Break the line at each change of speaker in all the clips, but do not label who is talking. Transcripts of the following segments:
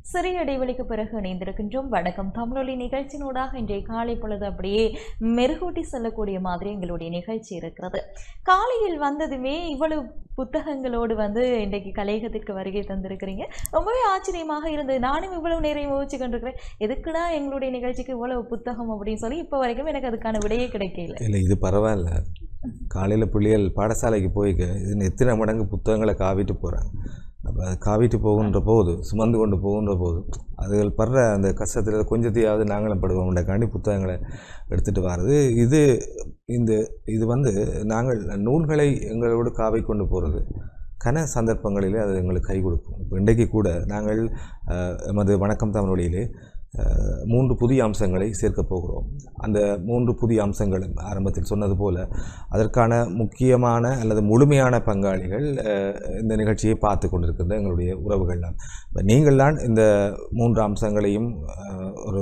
சிறிய இடைவெளிக்கு பிறகு இணைந்திருக்கின்றோம் வணக்கம் தமிழொலி நிகழ்ச்சியினூடாக இன்றைய காலை பொழுது அப்படியே மெருகூட்டி செல்லக்கூடிய மாதிரி எங்களுடைய நிகழ்ச்சி இருக்கிறது காலையில் வந்ததுமே இவ்வளவு புத்தகங்களோடு வந்து இன்றைக்கு கலையகத்திற்கு வருகை தந்திருக்கிறீங்க ரொம்பவே ஆச்சரியமாக இருந்தது நானும் இவ்வளவு நேரம் யோசிச்சு கொண்டிருக்கிறேன் எதுக்குடா எங்களுடைய நிகழ்ச்சிக்கு இவ்வளவு புத்தகம் அப்படின்னு சொல்லி இப்போ வரைக்கும் எனக்கு அதுக்கான விடையே கிடைக்கல
இல்லை இது பரவாயில்ல காலையில் பிள்ளைகள் பாடசாலைக்கு போய்க்க இது எத்தனை மடங்கு புத்தகங்களை காவிட்டு போகிறாங்க அப்போ அது காவிட்டு போகின்ற போது சுமந்து கொண்டு போகின்ற போது அதுகள் படுற அந்த கஷ்டத்தில் கொஞ்சத்தையாவது நாங்களும் படுவோம்ன்றக்காண்டி புத்தகங்களை எடுத்துகிட்டு வர்றது இது இந்த இது வந்து நாங்கள் நூல்களை எங்களோடு காவை கொண்டு போகிறது கன சந்தர்ப்பங்களிலே அது எங்களுக்கு கை கொடுக்கும் இப்போ இன்றைக்கு கூட நாங்கள் அஹ், எமது வணக்கம் தமிழொலியிலே அஹ், மூன்று புதிய அம்சங்களை சேர்க்கப் போகிறோம் அந்த மூன்று புதிய அம்சங்களும் ஆரம்பத்தில் சொன்னது போல அதற்கான முக்கியமான அல்லது முழுமையான பங்காளிகள் அஹ், இந்த நிகழ்ச்சியை பார்த்து கொண்டிருக்கின்ற எங்களுடைய உறவுகள் தான் இப்ப நீங்கள் தான் இந்த மூன்று அம்சங்களையும் அஹ், ஒரு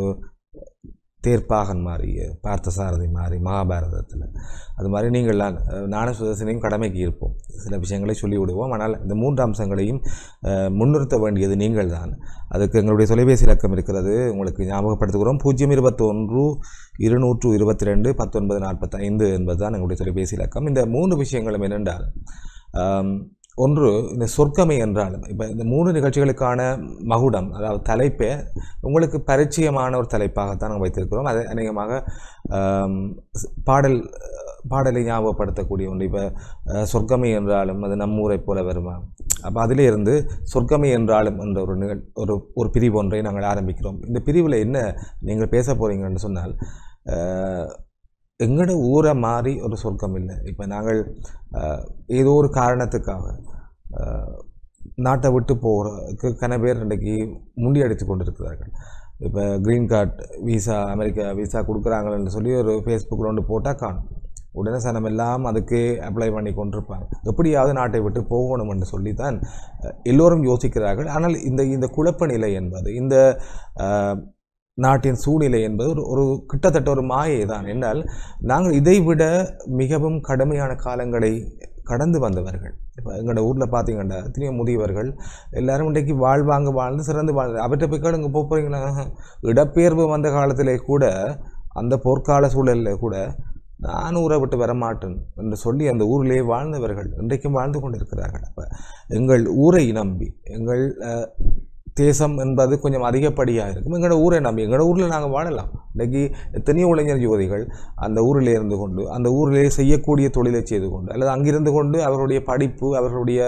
தேர்ப்பாகன் மாதிரி பார்த்தசாரதி மாதிரி மகாபாரதத்தில் அது மாதிரி நீங்கள் தான் அஹ், நானும் சுதர்சனையும் கடமைக்கு இருப்போம் சில விஷயங்களை சொல்லி விடுவோம் ஆனால் இந்த மூன்று அம்சங்களையும் அஹ், முன்னிறுத்த வேண்டியது நீங்கள் தான் அதுக்கு எங்களுடைய தொலைபேசி இலக்கம் இருக்கிறது உங்களுக்கு ஞாபகப்படுத்துகிறோம் பூஜ்ஜியம் இருபத்தொன்று இருநூற்று இருபத்தி ரெண்டு பத்தொன்பது நாற்பத்தைந்து என்பது தான் எங்களுடைய தொலைபேசி இலக்கம் இந்த மூன்று விஷயங்களும் என்னென்றால் ஆம், ஒன்று இந்த சொர்க்கமை என்றாலும் இப்போ இந்த மூணு நிகழ்ச்சிகளுக்கான மகுடம் அதாவது தலைப்பே உங்களுக்கு பரிச்சயமான ஒரு தலைப்பாகத்தான் நாங்கள் வைத்திருக்கிறோம் அது அநேகமாக ஆம், ஸ்- பாடல் பாடலை ஞாபகப்படுத்தக்கூடிய ஒன்று இப்போ அஹ், சொர்க்கமை என்றாலும் அது நம்ம ஊரை போல வருமா அப்போ அதிலே இருந்து சொர்க்கமை என்றாலும் என்ற ஒரு நிகழ் ஒரு ஒரு பிரிவு ஒன்றை நாங்கள் ஆரம்பிக்கிறோம் இந்த பிரிவில் என்ன நீங்கள் பேச போகிறீங்கன்னு சொன்னால் அஹ், எங்களோட ஊரை மாறி ஒரு சொர்க்கம் இல்லை இப்போ நாங்கள் அஹ், ஏதோ ஒரு காரணத்துக்காக அஹ், நாட்டை விட்டு போகிறதுக்கு கன பேர் இன்றைக்கு முண்டி அடித்து கொண்டிருக்கிறார்கள் இப்போ க்ரீன் கார்டு விசா அமெரிக்கா விசா கொடுக்குறாங்கன்னு சொல்லி ஒரு ஃபேஸ்புக்கில் ஒன்று போட்டால் காணும் உடனே சனம் எல்லாம் அதுக்கு அப்ளை பண்ணி கொண்டிருப்பாங்க எப்படியாவது நாட்டை விட்டு போகணும் என்று சொல்லி தான் அஹ், எல்லோரும் யோசிக்கிறார்கள் ஆனால் இந்த இந்த குழப்ப நிலை என்பது இந்த அஹ், நாட்டின் சூழ்நிலை என்பது ஒரு ஒரு கிட்டத்தட்ட ஒரு மாயை தான் என்றால் நாங்கள் இதைவிட மிகவும் கடுமையான காலங்களை கடந்து வந்தவர்கள் இப்போ எங்களோட ஊரில் பார்த்தீங்கன்னா எத்தனையோ முதியவர்கள் எல்லாரும் இன்றைக்கு வாழ்வாங்க வாழ்ந்து சிறந்து வாழ்ந்து அவர்கிட்ட போய் கேளுங்க போக போகிறீங்களா இடப்பெயர்வு வந்த காலத்திலே கூட அந்த போர்க்கால சூழலில் கூட நான் ஊரை விட்டு வரமாட்டேன் என்று சொல்லி அந்த ஊரிலே வாழ்ந்தவர்கள் இன்றைக்கும் வாழ்ந்து கொண்டிருக்கிறார்கள் அப்போ எங்கள் ஊரை நம்பி எங்கள் அஹ், தேசம் என்பது கொஞ்சம் அதிகப்படியாக இருக்கும் எங்களோட ஊரை நம்பி எங்களோட ஊரில் நாங்கள் வாழலாம் இன்றைக்கி எத்தனையோ இளைஞர் யுவதிகள் அந்த ஊரிலே இருந்து கொண்டு அந்த ஊரிலே செய்யக்கூடிய தொழிலை செய்து கொண்டு அல்லது அங்கிருந்து கொண்டு அவர்களுடைய படிப்பு அவர்களுடைய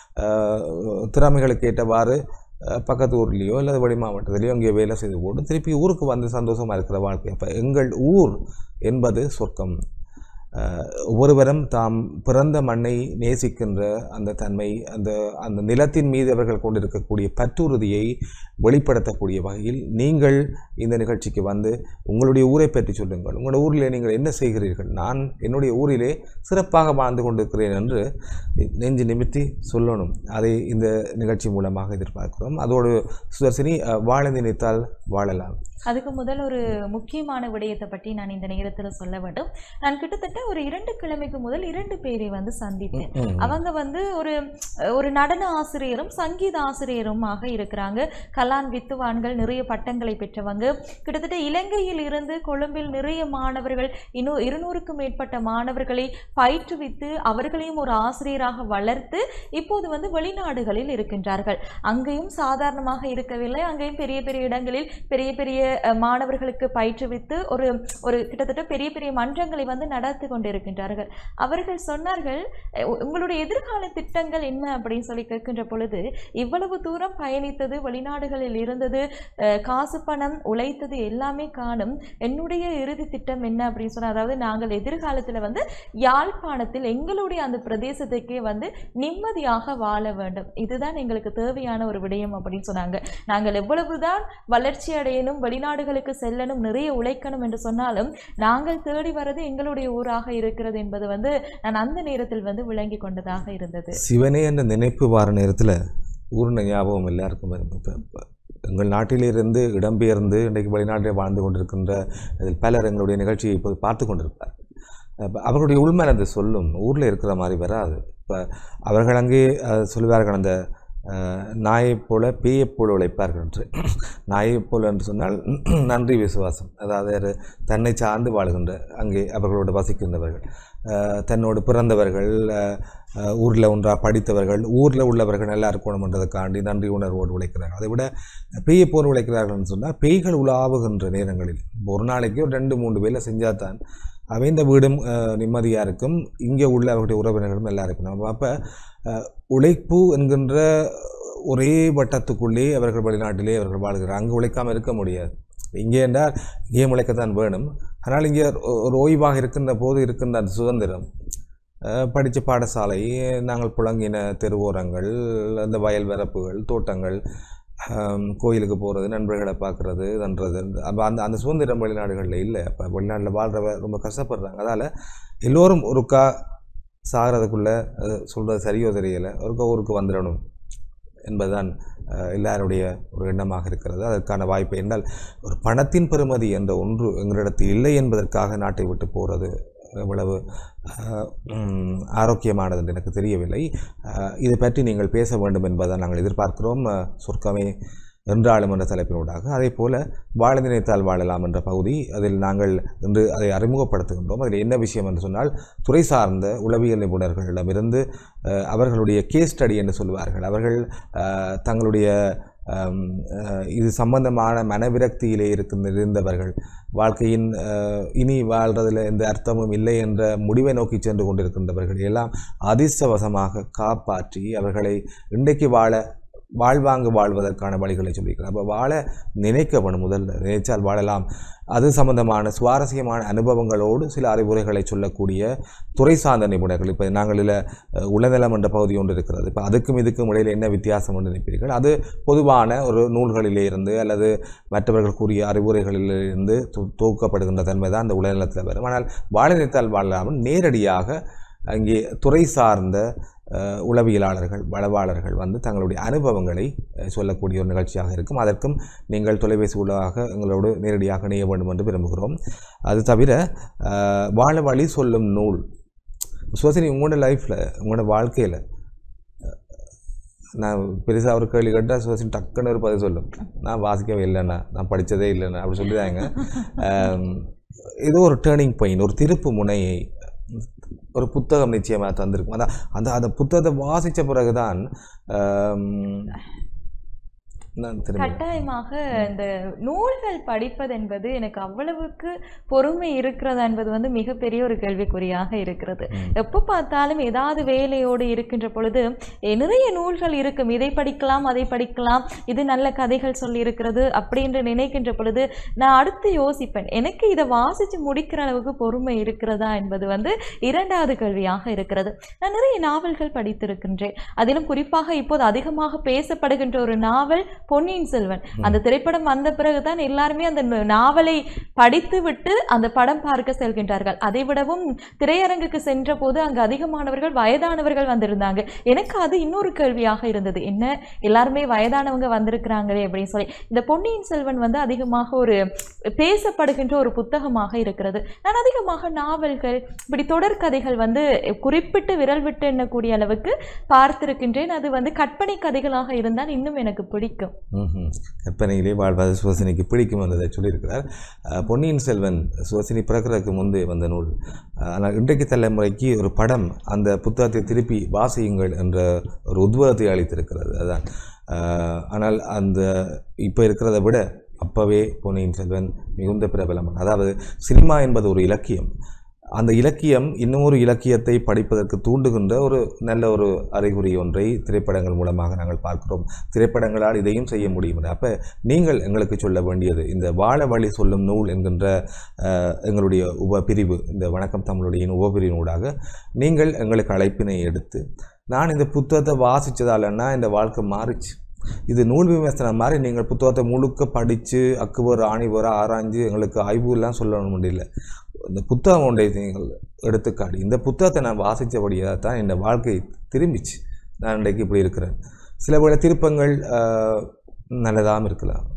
அஹ், திறமைகளுக்கு ஏற்றவாறு அஹ், பக்கத்து ஊர்லேயோ அல்லது வெளி மாவட்டத்திலேயோ அங்கே வேலை செய்து போட்டு திருப்பி ஊருக்கு வந்து சந்தோஷமாக இருக்கிற வாழ்க்கை அப்போ எங்கள் ஊர் என்பது சொர்க்கம் அஹ், ஒவ்வொருவரும் தாம் பிறந்த மண்ணை நேசிக்கின்ற அந்த தன்மை அந்த அந்த நிலத்தின் மீது அவர்கள் கொண்டிருக்கக்கூடிய பற்றுறுதியை வெளிப்படுத்தக்கூடிய வகையில் நீங்கள் இந்த நிகழ்ச்சிக்கு வந்து உங்களுடைய ஊரை பற்றி சொல்லுங்கள் உங்களுடைய ஊரிலே நீங்கள் என்ன செய்கிறீர்கள் நான் என்னுடைய ஊரிலே சிறப்பாக வாழ்ந்து கொண்டிருக்கிறேன் என்று நெஞ்சு நிமித்தி சொல்லணும் அதை இந்த நிகழ்ச்சி மூலமாக எதிர்பார்க்கிறோம் அதோடு சுதர்சினி அஹ், வாழ நினைத்தால் வாழலாம்
அதுக்கு முதல் ஒரு முக்கியமான விடயத்தை பற்றி நான் இந்த நேரத்தில் சொல்ல வேண்டும் நான் கிட்டத்தட்ட ஒரு இரண்டு கிழமைக்கு முதல் இரண்டு பேரை வந்து சந்தித்தேன்
ம்.
அவங்க வந்து ஒரு ஒரு நடன ஆசிரியரும் சங்கீத ஆசிரியருமாக இருக்கிறாங்க கலான் வித்துவான்கள் நிறைய பட்டங்களை பெற்றவங்க கிட்டத்தட்ட இலங்கையில் இருந்து கொழும்பில் நிறைய மாணவர்கள் இன்னும் இருநூறுக்கும் மேற்பட்ட மாணவர்களை பயிற்றுவித்து அவர்களையும் ஒரு ஆசிரியராக வளர்த்து இப்போது வந்து வெளிநாடுகளில் இருக்கின்றார்கள் அங்கேயும் சாதாரணமாக இருக்கவில்லை அங்கேயும் பெரிய பெரிய இடங்களில் பெரிய பெரிய அஹ், மாணவர்களுக்கு பயிற்றுவித்து ஒரு ஒரு கிட்டத்தட்ட பெரிய பெரிய மன்றங்களை வந்து நடத்தி கொண்டிருக்கின்றார்கள் அவர்கள் சொன்னார்கள் "அஹ், உ- உங்களுடைய எதிர்கால திட்டங்கள் என்ன அப்படின்னு சொல்லி கேட்கின்ற பொழுது இவ்வளவு தூரம் பயணித்தது வெளிநாடுகளில் இருந்தது அஹ், காசு பணம் உழைத்தது எல்லாமே காணும் என்னுடைய இறுதி திட்டம் என்ன அப்படின்னு சொன்னா அதாவது நாங்கள் எதிர்காலத்தில் வந்து யாழ்ப்பாணத்தில் எங்களுடைய அந்த பிரதேசத்துக்கே வந்து நிம்மதியாக வாழ வேண்டும் இதுதான் எங்களுக்கு தேவையான ஒரு விடயம் அப்படின்னு சொன்னாங்க நாங்கள் எவ்வளவுதான் வளர்ச்சி அடையணும் வெளிநாடுகளுக்கு செல்லணும் நிறைய உழைக்கணும் என்று சொன்னாலும் நாங்கள் தேடி வர்றது எங்களுடைய ஊராக இருக்கிறது என்பது வந்து நான் அந்த நேரத்தில் வந்து விளங்கி கொண்டதாக இருந்தது
சிவனே என்ற நினைப்பு வார நேரத்தில் ஊர்ன ஞாபகம் எல்லாருக்கும் வரும் இப்போ இப்போ எங்கள் நாட்டிலிருந்து இடம்பெயர்ந்து இன்றைக்கு வெளிநாட்டில் வாழ்ந்து கொண்டிருக்கின்ற இதில் பலர் எங்களுடைய நிகழ்ச்சியை இப்போது பார்த்து கொண்டிருப்பார் அப்ப அவர்களுடைய உள்மனது சொல்லும் ஊரில் இருக்கிற மாதிரி வராது இப்போ அவர்கள் அங்கே அஹ், சொல்லுவார்கள் அந்த அஹ், நாயைப் போல பேயைப் போல உழைப்பார்கள் என்று நாயைப் போல என்று சொன்னால் நன்றி விசுவாசம் அதாவது ஒரு தன்னை சார்ந்து வாழ்கின்ற அங்கே அவர்களோடு வசிக்கின்றவர்கள் அஹ், தன்னோடு பிறந்தவர்கள் ஊரில் ஒன்றா படித்தவர்கள் ஊரில் உள்ளவர்கள் நல்லா இருக்கணும்ன்றதுக்காண்டி நன்றி உணர்வோடு உழைக்கிறார்கள் அதை விட பேயை போல் உழைக்கிறார்கள்னு சொன்னால் பேய்கள் உலாவுகின்ற நேரங்களில் ஒரு நாளைக்கு ஒரு ரெண்டு மூன்று வேலை செஞ்சால் தான் அமைந்த வீடும் நிம்மதியாக இருக்கும் இங்கே உள்ள அவருடைய உறவினர்களும் எல்லாம் இருக்கணும் அப்போ உழைப்பு என்கின்ற ஒரே வட்டத்துக்குள்ளே அவர்கள் வெளிநாட்டிலே அவர்கள் வாழ்கிறார் அங்கே உழைக்காமல் இருக்க முடியாது இங்கே என்றால் இங்கே உழைக்கத்தான் வேணும் ஆனால் இங்கே ஒ- ஒரு ஓய்வாக இருக்கின்ற போது இருக்கின்ற அந்த சுதந்திரம் படித்த பாடசாலை நாங்கள் புழங்கின தெருவோரங்கள் அந்த வயல் வரப்புகள் தோட்டங்கள் ஆம், கோயிலுக்கு போகிறது நண்பர்களை பார்க்குறது தன்றது அப்போ அந்த அந்த சுதந்திரம் வெளிநாடுகளில் இல்லை அப்போ வெளிநாட்டில் வாழ்கிறவ ரொம்ப கஷ்டப்படுறாங்க அதால் எல்லோரும் ஒருக்கா சாகிறதுக்குள்ளே சொல்கிறது சரியோ தெரியலை ஒருக்கா ஊருக்கு வந்துடணும் என்பதுதான் அஹ், எல்லாருடைய ஒரு எண்ணமாக இருக்கிறது அதற்கான வாய்ப்பு என்றால் ஒரு பணத்தின் பெறுமதி என்ற ஒன்று எங்களிடத்தில் இல்லை என்பதற்காக நாட்டை விட்டு போகிறது எவ்வளவு அஹ், ம், ஆரோக்கியமானது என்று எனக்கு தெரியவில்லை அஹ், இதை பற்றி நீங்கள் பேச வேண்டும் என்பதை நாங்கள் எதிர்பார்க்கிறோம் அஹ், சொர்க்கமே என்றாலும் என்ற தலைப்பினூடாக அதே போல வாழ நினைத்தால் வாழலாம் என்ற பகுதி அதில் நாங்கள் இன்று அதை அறிமுகப்படுத்துகின்றோம் அதில் என்ன விஷயம் என்று சொன்னால் துறை சார்ந்த உளவியல் நிபுணர்களிடமிருந்து அஹ், அவர்களுடைய கேஸ் ஸ்டடி என்று சொல்வார்கள் அவர்கள் அஹ், தங்களுடைய அம், அஹ், இது சம்பந்தமான மனவிரக்தியிலே இருக்கின்ற இருந்தவர்கள் வாழ்க்கையின் அஹ், இனி வாழ்றதில் எந்த அர்த்தமும் இல்லை என்ற முடிவை நோக்கி சென்று கொண்டிருக்கின்றவர்கள் எல்லாம் அதிர்ஷ்டவசமாக காப்பாற்றி அவர்களை இன்றைக்கு வாழ வாழ்வாங்கு வாழ்வதற்கான வழிகளை சொல்லியிருக்கிறார் அப்போ வாழ நினைக்கப்படும் முதல்ல நினைச்சால் வாழலாம் அது சம்பந்தமான சுவாரஸ்யமான அனுபவங்களோடு சில அறிவுரைகளை சொல்லக்கூடிய துறை சார்ந்த நிபுணர்கள் இப்போ நாங்கள் இதில் அஹ், உளநலம் என்ற பகுதி ஒன்று இருக்கிறது இப்போ அதுக்கும் இதுக்கும் இடையில் என்ன வித்தியாசம் என்று நினைப்பீர்கள் அது பொதுவான ஒரு நூல்களிலே இருந்து அல்லது மற்றவர்கள் கூறிய அறிவுரைகளிலிருந்து தொ- தொகுக்கப்படுகின்ற தன்மை தான் அந்த உளநலத்தில் வரும் ஆனால் வாழ நினைத்தால் வாழலாமல் நேரடியாக அங்கே துறை சார்ந்த அஹ், உளவியலாளர்கள் வளவாளர்கள் வந்து தங்களுடைய அனுபவங்களை அஹ், சொல்லக்கூடிய ஒரு நிகழ்ச்சியாக இருக்கும் அதற்கும் நீங்கள் தொலைபேசி ஊடாக எங்களோடு நேரடியாக இணைய வேண்டும் என்று விரும்புகிறோம் அது தவிர அஹ், வாழ வழி சொல்லும் நூல் சுவசினி உங்களோட லைஃப்பில் உங்களோட வாழ்க்கையில் நான் பெருசாக ஒரு கேள்வி கேட்டால் சுவசினி டக்குன்னு ஒரு பதில் சொல்லும் நான் வாசிக்கவே இல்லைண்ணா நான் படித்ததே இல்லைண்ணா அப்படி சொல்லிதாங்க இது ஒரு டேர்னிங் பாயிண்ட் ஒரு திருப்பு முனையை ஒரு புத்தகம் நிச்சயமாக தந்திருக்கும் அதான் அந்த அந்த புத்தகத்தை வாசித்த பிறகுதான் ஆம், நான் திரும்ப
கட்டாயமாக இந்த நூல்கள் படிப்பது என்பது எனக்கு அவ்வளவுக்கு பொறுமை இருக்கிறது என்பது வந்து மிகப்பெரிய ஒரு கேள்விக்குறியாக இருக்கிறது
ம்.
எப்போ பார்த்தாலும் ஏதாவது வேலையோடு இருக்கின்ற பொழுது "ஏ, நிறைய நூல்கள் இருக்கும் இதை படிக்கலாம் அதை படிக்கலாம் இது நல்ல கதைகள் சொல்லி இருக்கிறது அப்படின்று நினைக்கின்ற பொழுது நான் அடுத்து யோசிப்பேன் எனக்கு இதை வாசித்து முடிக்கிற அளவுக்கு பொறுமை இருக்கிறதா என்பது வந்து இரண்டாவது கேள்வியாக இருக்கிறது நான் நிறைய நாவல்கள் படித்திருக்கின்றேன் அதிலும் குறிப்பாக இப்போது அதிகமாக பேசப்படுகின்ற ஒரு நாவல் பொன்னியின் செல்வன் அந்த திரைப்படம் வந்த பிறகுதான் எல்லாருமே அந்த ந- நாவலை படித்து விட்டு அந்த படம் பார்க்க செல்கின்றார்கள் அதை விடவும் திரையரங்குக்கு சென்ற போது அங்கு அதிகமானவர்கள் வயதானவர்கள் வந்திருந்தாங்க எனக்கு அது இன்னொரு கேள்வியாக இருந்தது என்ன எல்லாருமே வயதானவங்க வந்திருக்கிறாங்களே அப்படின்னு சொல்லி இந்த பொன்னியின் செல்வன் வந்து அதிகமாக ஒரு பேசப்படுகின்ற ஒரு புத்தகமாக இருக்கிறது நான் அதிகமாக நாவல்கள் இப்படி தொடர்கதைகள் வந்து குறிப்பிட்டு விரல் விட்டு எண்ணக்கூடிய அளவுக்கு பார்த்திருக்கின்றேன் அது வந்து கற்பனை கதைகளாக இருந்தால் இன்னும் எனக்கு பிடிக்கும்
ம்ஹும். கற்பனையிலே வாழ்வது சுவசினிக்கு பிடிக்கும் என்றதை சொல்லியிருக்கிறார் அஹ், பொன்னியின் செல்வன் சுவசினி பிறக்கிறதுக்கு முன்பே வந்த நூல் அஹ், ஆனால் இன்றைக்கு தலைமுறைக்கு ஒரு படம் அந்த புத்தகத்தை திருப்பி வாசியுங்கள் என்ற ஒரு உத்வேகத்தை அளித்திருக்கிறது அதுதான் அஹ், ஆனால் அந்த இப்போ இருக்கிறதை விட அப்பவே பொன்னியின் செல்வன் மிகுந்த பிரபலமான அதாவது சினிமா என்பது ஒரு இலக்கியம் அந்த இலக்கியம் இன்னொரு இலக்கியத்தை படிப்பதற்கு தூண்டுகின்ற ஒரு நல்ல ஒரு அறிகுறி ஒன்றை திரைப்படங்கள் மூலமாக நாங்கள் பார்க்கிறோம் திரைப்படங்களால் இதையும் செய்ய முடியும் அப்போ நீங்கள் எங்களுக்கு சொல்ல வேண்டியது இந்த வாழ வழி சொல்லும் நூல் என்கின்ற அஹ், எங்களுடைய உப பிரிவு இந்த வணக்கம் தமிழுடைய உபபிரிவினூடாக நீங்கள் எங்களுக்கு அழைப்பினை எடுத்து நான் இந்த புத்தகத்தை வாசித்ததாலன்னா இந்த வாழ்க்கை மாறிச்சு இது நூல் விமர்சனம் மாதிரி நீங்கள் புத்தகத்தை முழுக்க படித்து அக்குவர் ஆணிவர் ஆராய்ஞ்சு எங்களுக்கு ஆய்வுலாம் சொல்லணும் முடியல இந்த புத்தகம் ஒன்றை நீங்கள் எடுத்துக்காட்டி இந்த புத்தகத்தை நான் வாசித்தபடியாக தான் என் வாழ்க்கை திரும்பிச்சு நான் இன்றைக்கு இப்படி இருக்கிறேன் சில வேளை திருப்பங்கள் ஆஹ், நல்லதாகவும் இருக்கலாம்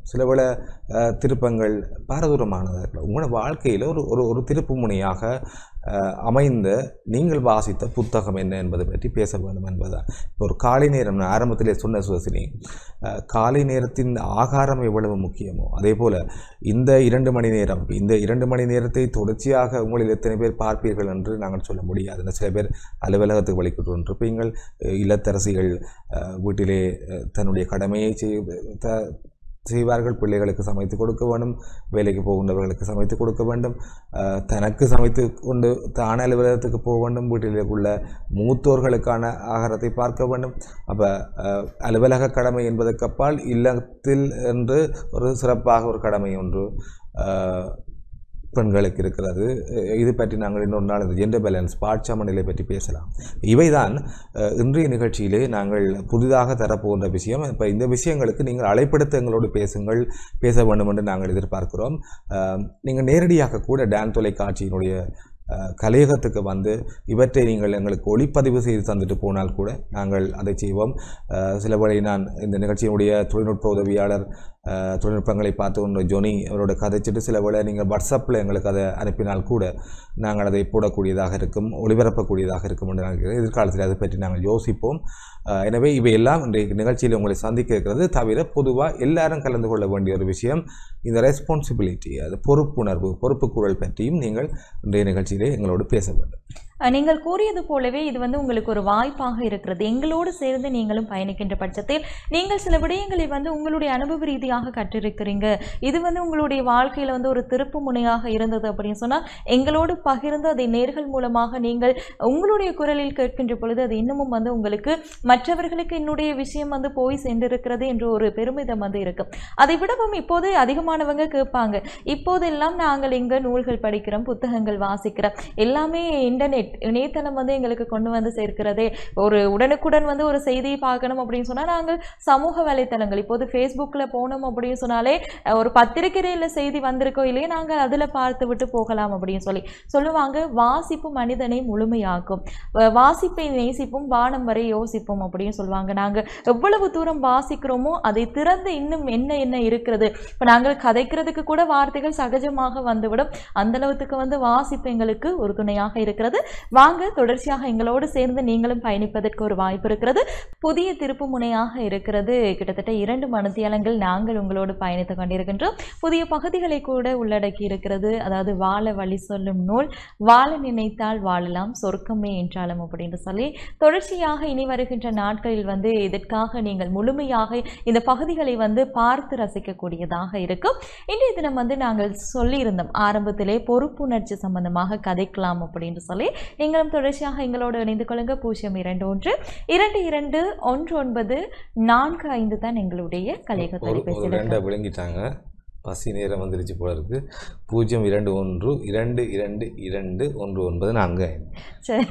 சில வேளை அஹ், திருப்பங்கள் பாரதூரமானதாக இருக்கலாம் உங்களோட வாழ்க்கையில் ஒரு ஒரு ஒரு திருப்பு முனையாக அஹ், அமைந்த நீங்கள் வாசித்த புத்தகம் என்ன என்பதை பற்றி பேச வேண்டும் என்பதுதான் இப்போ ஒரு காலை நேரம் நான் ஆரம்பத்திலே சொன்ன சுவசினி அஹ், காலை நேரத்தின் ஆகாரம் எவ்வளவு முக்கியமோ அதே போல் இந்த இரண்டு மணி நேரம் இந்த இரண்டு மணி நேரத்தை தொடர்ச்சியாக உங்களில் எத்தனை பேர் பார்ப்பீர்கள் என்று நாங்கள் சொல்ல முடியாது இன்னும் சில பேர் அலுவலகத்துக்கு வழிகிட்டு கொண்டிருப்பீங்கள் அஹ், இல்லத்தரசிகள் அஹ், வீட்டிலே அஹ், தன்னுடைய கடமையை செய் த செய்வார்கள் பிள்ளைகளுக்கு சமைத்து கொடுக்க வேண்டும் வேலைக்கு போகின்றவர்களுக்கு சமைத்து கொடுக்க வேண்டும் அஹ், தனக்கு சமைத்து கொண்டு தான அலுவலகத்துக்கு போக வேண்டும் வீட்டில் உள்ள மூத்தோர்களுக்கான ஆகாரத்தை பார்க்க வேண்டும் அப்போ அலுவலக கடமை என்பதற்கு அப்பால் இல்லத்தில் என்று ஒரு சிறப்பாக ஒரு கடமை ஒன்று அஹ், பெண்களுக்கு இருக்கிறது அஹ் இது பற்றி நாங்கள் இன்னொரு நாள் இந்த ஜெண்டர் பேலன்ஸ் பாட்சமநிலை பற்றி பேசலாம் இவைதான் அஹ், இன்றைய நிகழ்ச்சியிலே நாங்கள் புதிதாக தரப்போகின்ற விஷயம் இப்போ இந்த விஷயங்களுக்கு நீங்கள் அழைப்படுத்த எங்களோடு பேசுங்கள் பேச வேண்டும் என்று நாங்கள் எதிர்பார்க்கிறோம் அஹ், நீங்கள் நேரடியாக கூட டான் தொலைக்காட்சியினுடைய அஹ், கலையகத்துக்கு வந்து இவற்றை நீங்கள் எங்களுக்கு ஒளிப்பதிவு செய்து தந்துட்டு போனால் கூட நாங்கள் அதை செய்வோம் அஹ், சில வேளை நான் இந்த நிகழ்ச்சியினுடைய தொழில்நுட்ப உதவியாளர் அஹ், தொழில்நுட்பங்களை பார்த்து கொண்ட ஜொனி அவரோட கதைச்சிட்டு சில வேளை நீங்கள் வாட்ஸ்அப்பில் எங்களுக்கு அதை அனுப்பினால் கூட நாங்கள் அதை போடக்கூடியதாக இருக்கும் ஒளிபரப்பக்கூடியதாக இருக்கும் என்று நினைக்கிறேன் எதிர்காலத்தில் அதை பற்றி நாங்கள் யோசிப்போம் அஹ், எனவே இவையெல்லாம் இன்றைய நிகழ்ச்சியில் உங்களை சந்திக்க இருக்கிறது தவிர பொதுவாக எல்லாரும் கலந்து கொள்ள வேண்டிய ஒரு விஷயம் இந்த ரெஸ்பான்சிபிலிட்டி அது பொறுப்புணர்வு பொறுப்புக்கூறல் பற்றியும் நீங்கள் இன்றைய நிகழ்ச்சியிலே எங்களோடு பேச வேண்டும்
அஹ் நீங்கள் கூறியது போலவே இது வந்து உங்களுக்கு ஒரு வாய்ப்பாக இருக்கிறது எங்களோடு சேர்ந்து நீங்களும் பயணிக்கின்ற பட்சத்தில் நீங்கள் சில விடயங்களை வந்து உங்களுடைய அனுபவ ரீதியாக கற்றிருக்கிறீங்க இது வந்து உங்களுடைய வாழ்க்கையில் வந்து ஒரு திருப்பு முனையாக இருந்தது அப்படின்னு சொன்னால் எங்களோடு பகிர்ந்து அதை நேர்கள் மூலமாக நீங்கள் உங்களுடைய குரலில் கேட்கின்ற பொழுது அது இன்னமும் வந்து உங்களுக்கு மற்றவர்களுக்கு என்னுடைய விஷயம் வந்து போய் சென்றிருக்கிறது என்ற ஒரு பெருமிதம் வந்து இருக்கும் அதை விடவும் இப்போது அதிகமானவங்க கேட்பாங்க இப்போதெல்லாம் நாங்கள் இங்கே நூல்கள் படிக்கிறோம் புத்தகங்கள் வாசிக்கிறோம் எல்லாமே இன்டர்நெட் இணையதளம் வந்து எங்களுக்கு கொண்டு வந்து சேர்க்கிறதே ஒரு உடனுக்குடன் வந்து ஒரு செய்தியை பார்க்கணும் அப்படின்னு சொன்னால் நாங்கள் சமூக வலைத்தளங்கள் இப்போது ஃபேஸ்புக்கில் போனோம் அப்படின்னு சொன்னாலே அஹ், ஒரு பத்திரிகையில் செய்தி வந்திருக்கோ இல்லையே நாங்கள் அதில் பார்த்து விட்டு போகலாம் அப்படின்னு சொல்லி சொல்லுவாங்க வாசிப்பு மனிதனை முழுமையாக்கும் வ- வாசிப்பை நேசிப்பும் வானம் வரை யோசிப்போம் அப்படின்னு சொல்லுவாங்க நாங்கள் எவ்வளவு தூரம் வாசிக்கிறோமோ அதை திறந்து இன்னும் என்ன என்ன இருக்கிறது இப்போ நாங்கள் கதைக்கிறதுக்கு கூட வார்த்தைகள் சகஜமாக வந்துவிடும் அந்த அளவுக்கு வந்து வாசிப்பு எங்களுக்கு ஒரு துணையாக இருக்கிறது வாங்க தொடர்ச்சியாக எங்களோடு சேர்ந்து நீங்களும் பயணிப்பதற்கு ஒரு வாய்ப்பு இருக்கிறது புதிய திருப்பு முனையாக இருக்கிறது கிட்டத்தட்ட இரண்டு மணித்தியாலங்கள் நாங்கள் உங்களோடு பயணித்துக் கொண்டிருக்கின்றோம் புதிய பகுதிகளை கூட உள்ளடக்கி இருக்கிறது அதாவது வாழ வழி சொல்லும் நூல் வாழ நினைத்தால் வாழலாம் சொர்க்கமே என்றாலும் அப்படின்னு சொல்லி தொடர்ச்சியாக இனி வருகின்ற நாட்களில் வந்து இதற்காக நீங்கள் முழுமையாக இந்த பகுதிகளை வந்து பார்த்து ரசிக்கக்கூடியதாக இருக்கும் இன்றைய தினம் வந்து நாங்கள் சொல்லியிருந்தோம் ஆரம்பத்திலே பொறுப்புணர்ச்சி சம்பந்தமாக கதைக்கலாம் அப்படின்னு சொல்லி நீங்களும் தொடர்ச்சியாக எங்களோடு இணைந்து கொள்ளுங்க பூஜ்ஜியம் இரண்டு ஒன்று இரண்டு இரண்டு ஒன்று ஒன்பது நான்கு ஐந்து தான் எங்களுடைய கலையக
ஒரு ஒரு
தொலைபேசி
ரெண்டை விளங்கிட்டாங்க பசி நேரம் வந்துருச்சு போல இருக்கு பூஜ்ஜியம் இரண்டு ஒன்று இரண்டு இரண்டு இரண்டு ஒன்று ஒன்பது நான்கு ஐந்து.
சரி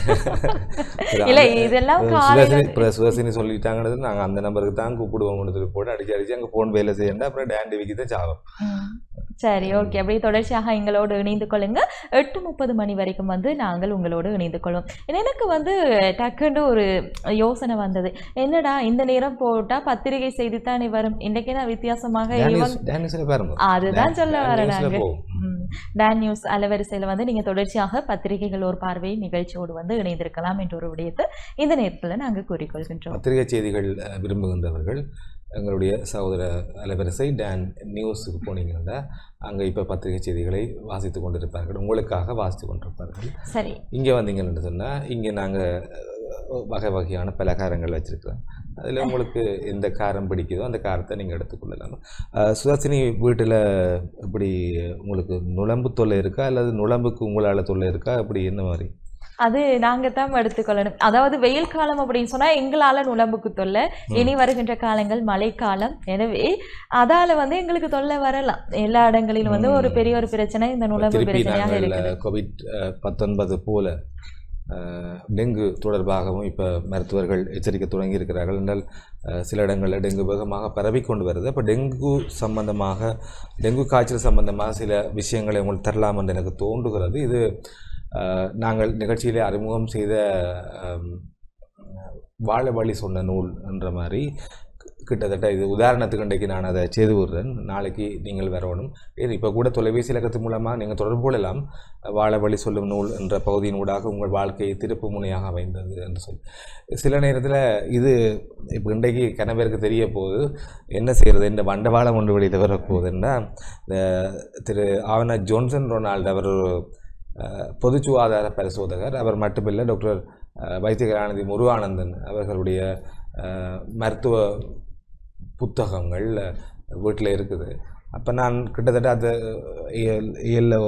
சரி,
இல்ல
அந்த-
இதெல்லாம்
அஹ்
காலையில
சுதர்சினி இப்போ சுதர்சினி சொல்லிட்டாங்கன்றது நாங்கள் அந்த நம்பருக்கு தான் கூப்பிடுவோம்னு சொல்லி போட்டு அடிச்சு அடிச்சு அங்கே ஃபோன் வேலை செய்யணும் அப்புறம் டேன் டிவிக்கு தான் சாகும்
ம். சரி ஓகே அப்படியே தொடர்ச்சியாக எங்களோடு இணைந்து கொள்ளுங்க எட்டு முப்பது மணி வரைக்கும் வந்து நாங்கள் உங்களோடு இணைந்து கொள்வோம் எனக்கு வந்து டக்குன்னு ஒரு யோசனை வந்தது என்னடா இந்த நேரம் போட்டா பத்திரிகை செய்தித்தானே வரும் இன்றைக்கு நான் வித்தியாசமாக
டேன்
இவங்க
நியூஸ் டேன் நியூஸில் பாருங்க
அதுதான் சொல்ல
டேன்
வரேன்
நியூஸ்ல
நாங்க
போகும்
ம். டான் நியூஸ் அலவரிசையில் வந்து நீங்கள் தொடர்ச்சியாக பத்திரிகைகள் ஒரு பார்வை நிகழ்ச்சியோடு வந்து இணைந்திருக்கலாம் என்ற ஒரு விடயத்தை இந்த நேரத்தில் நாங்கள் கூறிக்கொள்கின்றோம்
பத்திரிகை செய்திகள் அஹ், விரும்புகின்றவர்கள் எங்களுடைய சகோதர அலைவரிசை டேன் நியூஸுக்கு போனீங்கன்னா அங்கே இப்போ பத்திரிகை செய்திகளை வாசித்து கொண்டிருப்பார்கள் உங்களுக்காக வாசித்து கொண்டிருப்பார்கள்
சரி
இங்கே வந்தீங்கன்னு சொன்னால் இங்கே நாங்கள் வகை வகையான பலகாரங்கள் வச்சுருக்கிறோம் அதில் உங்களுக்கு எந்த காரம் பிடிக்குதோ அந்த காரத்தை நீங்கள் எடுத்துக்கொள்ளலாம் அஹ், சுதாசினி வீட்டில் இப்படி உங்களுக்கு நுழம்பு தொல்லை இருக்கா அல்லது நுழம்புக்கு உங்களால் தொல்லை இருக்கா அப்படி என்ன மாதிரி
அது நாங்க தான் எடுத்துக்கொள்ளணும் அதாவது வெயில் காலம் அப்படின்னு சொன்னா எங்களால நுழம்புக்கு தொல்லை இனி வருகின்ற காலங்கள் மழைக்காலம் எனவே அதால வந்து எங்களுக்கு தொல்லை வரலாம் எல்லா இடங்களிலும் வந்து ஒரு பெரிய ஒரு பிரச்சனை இந்த நுழம்பு
திருப்பி
பிரச்சனையாக
நாங்கள்
இருக்குது
கோவிட் அஹ், பத்தொன்பது போல அஹ், டெங்கு தொடர்பாகவும் இப்போ மருத்துவர்கள் எச்சரிக்கை தொடங்கி இருக்கிறார்கள் என்றால் அஹ், சில இடங்களில் டெங்கு வேகமாக பரவிக்கொண்டு வருது அப்போ டெங்கு சம்பந்தமாக டெங்கு காய்ச்சல் சம்பந்தமாக சில விஷயங்களை உங்களுக்கு தரலாம் என்று எனக்கு தோன்றுகிறது இது அஹ், நாங்கள் நிகழ்ச்சியிலே அறிமுகம் செய்த அம், வாழ வழி சொன்ன நூல் என்ற மாதிரி கிட்டத்தட்ட இது உதாரணத்துக்கு இன்றைக்கு நான் அதை செய்து விடுறேன் நாளைக்கு நீங்கள் வரணும் இப்போ கூட தொலைபேசி இலக்கத்து மூலமாக நீங்கள் தொடர்பு கொள்ளலாம் வாழ வழி சொல்லும் நூல் என்ற பகுதியின் ஊடாக உங்கள் வாழ்க்கையை திருப்பு முனையாக அமைந்தது என்று சொல்லி சில நேரத்தில் இது இப்போ இன்றைக்கு கணவருக்கு தெரிய போகுது என்ன செய்கிறது இந்த வண்டவாளம் ஒன்று வெளியில் வரப்போகுதுன்னா இந்த திரு ஆவன ஜோன்சன் ரொனால்டு அவர் ஒரு அஹ், பொது சுகாதார பரிசோதகர் அவர் மட்டுமில்லை டாக்டர் அஹ், வைத்தியகரானந்தி முருகானந்தன் அவர்களுடைய அஹ், மருத்துவ புத்தகங்கள் வீட்டில் இருக்குது அப்போ நான் கிட்டத்தட்ட அது இயல் இயல்ல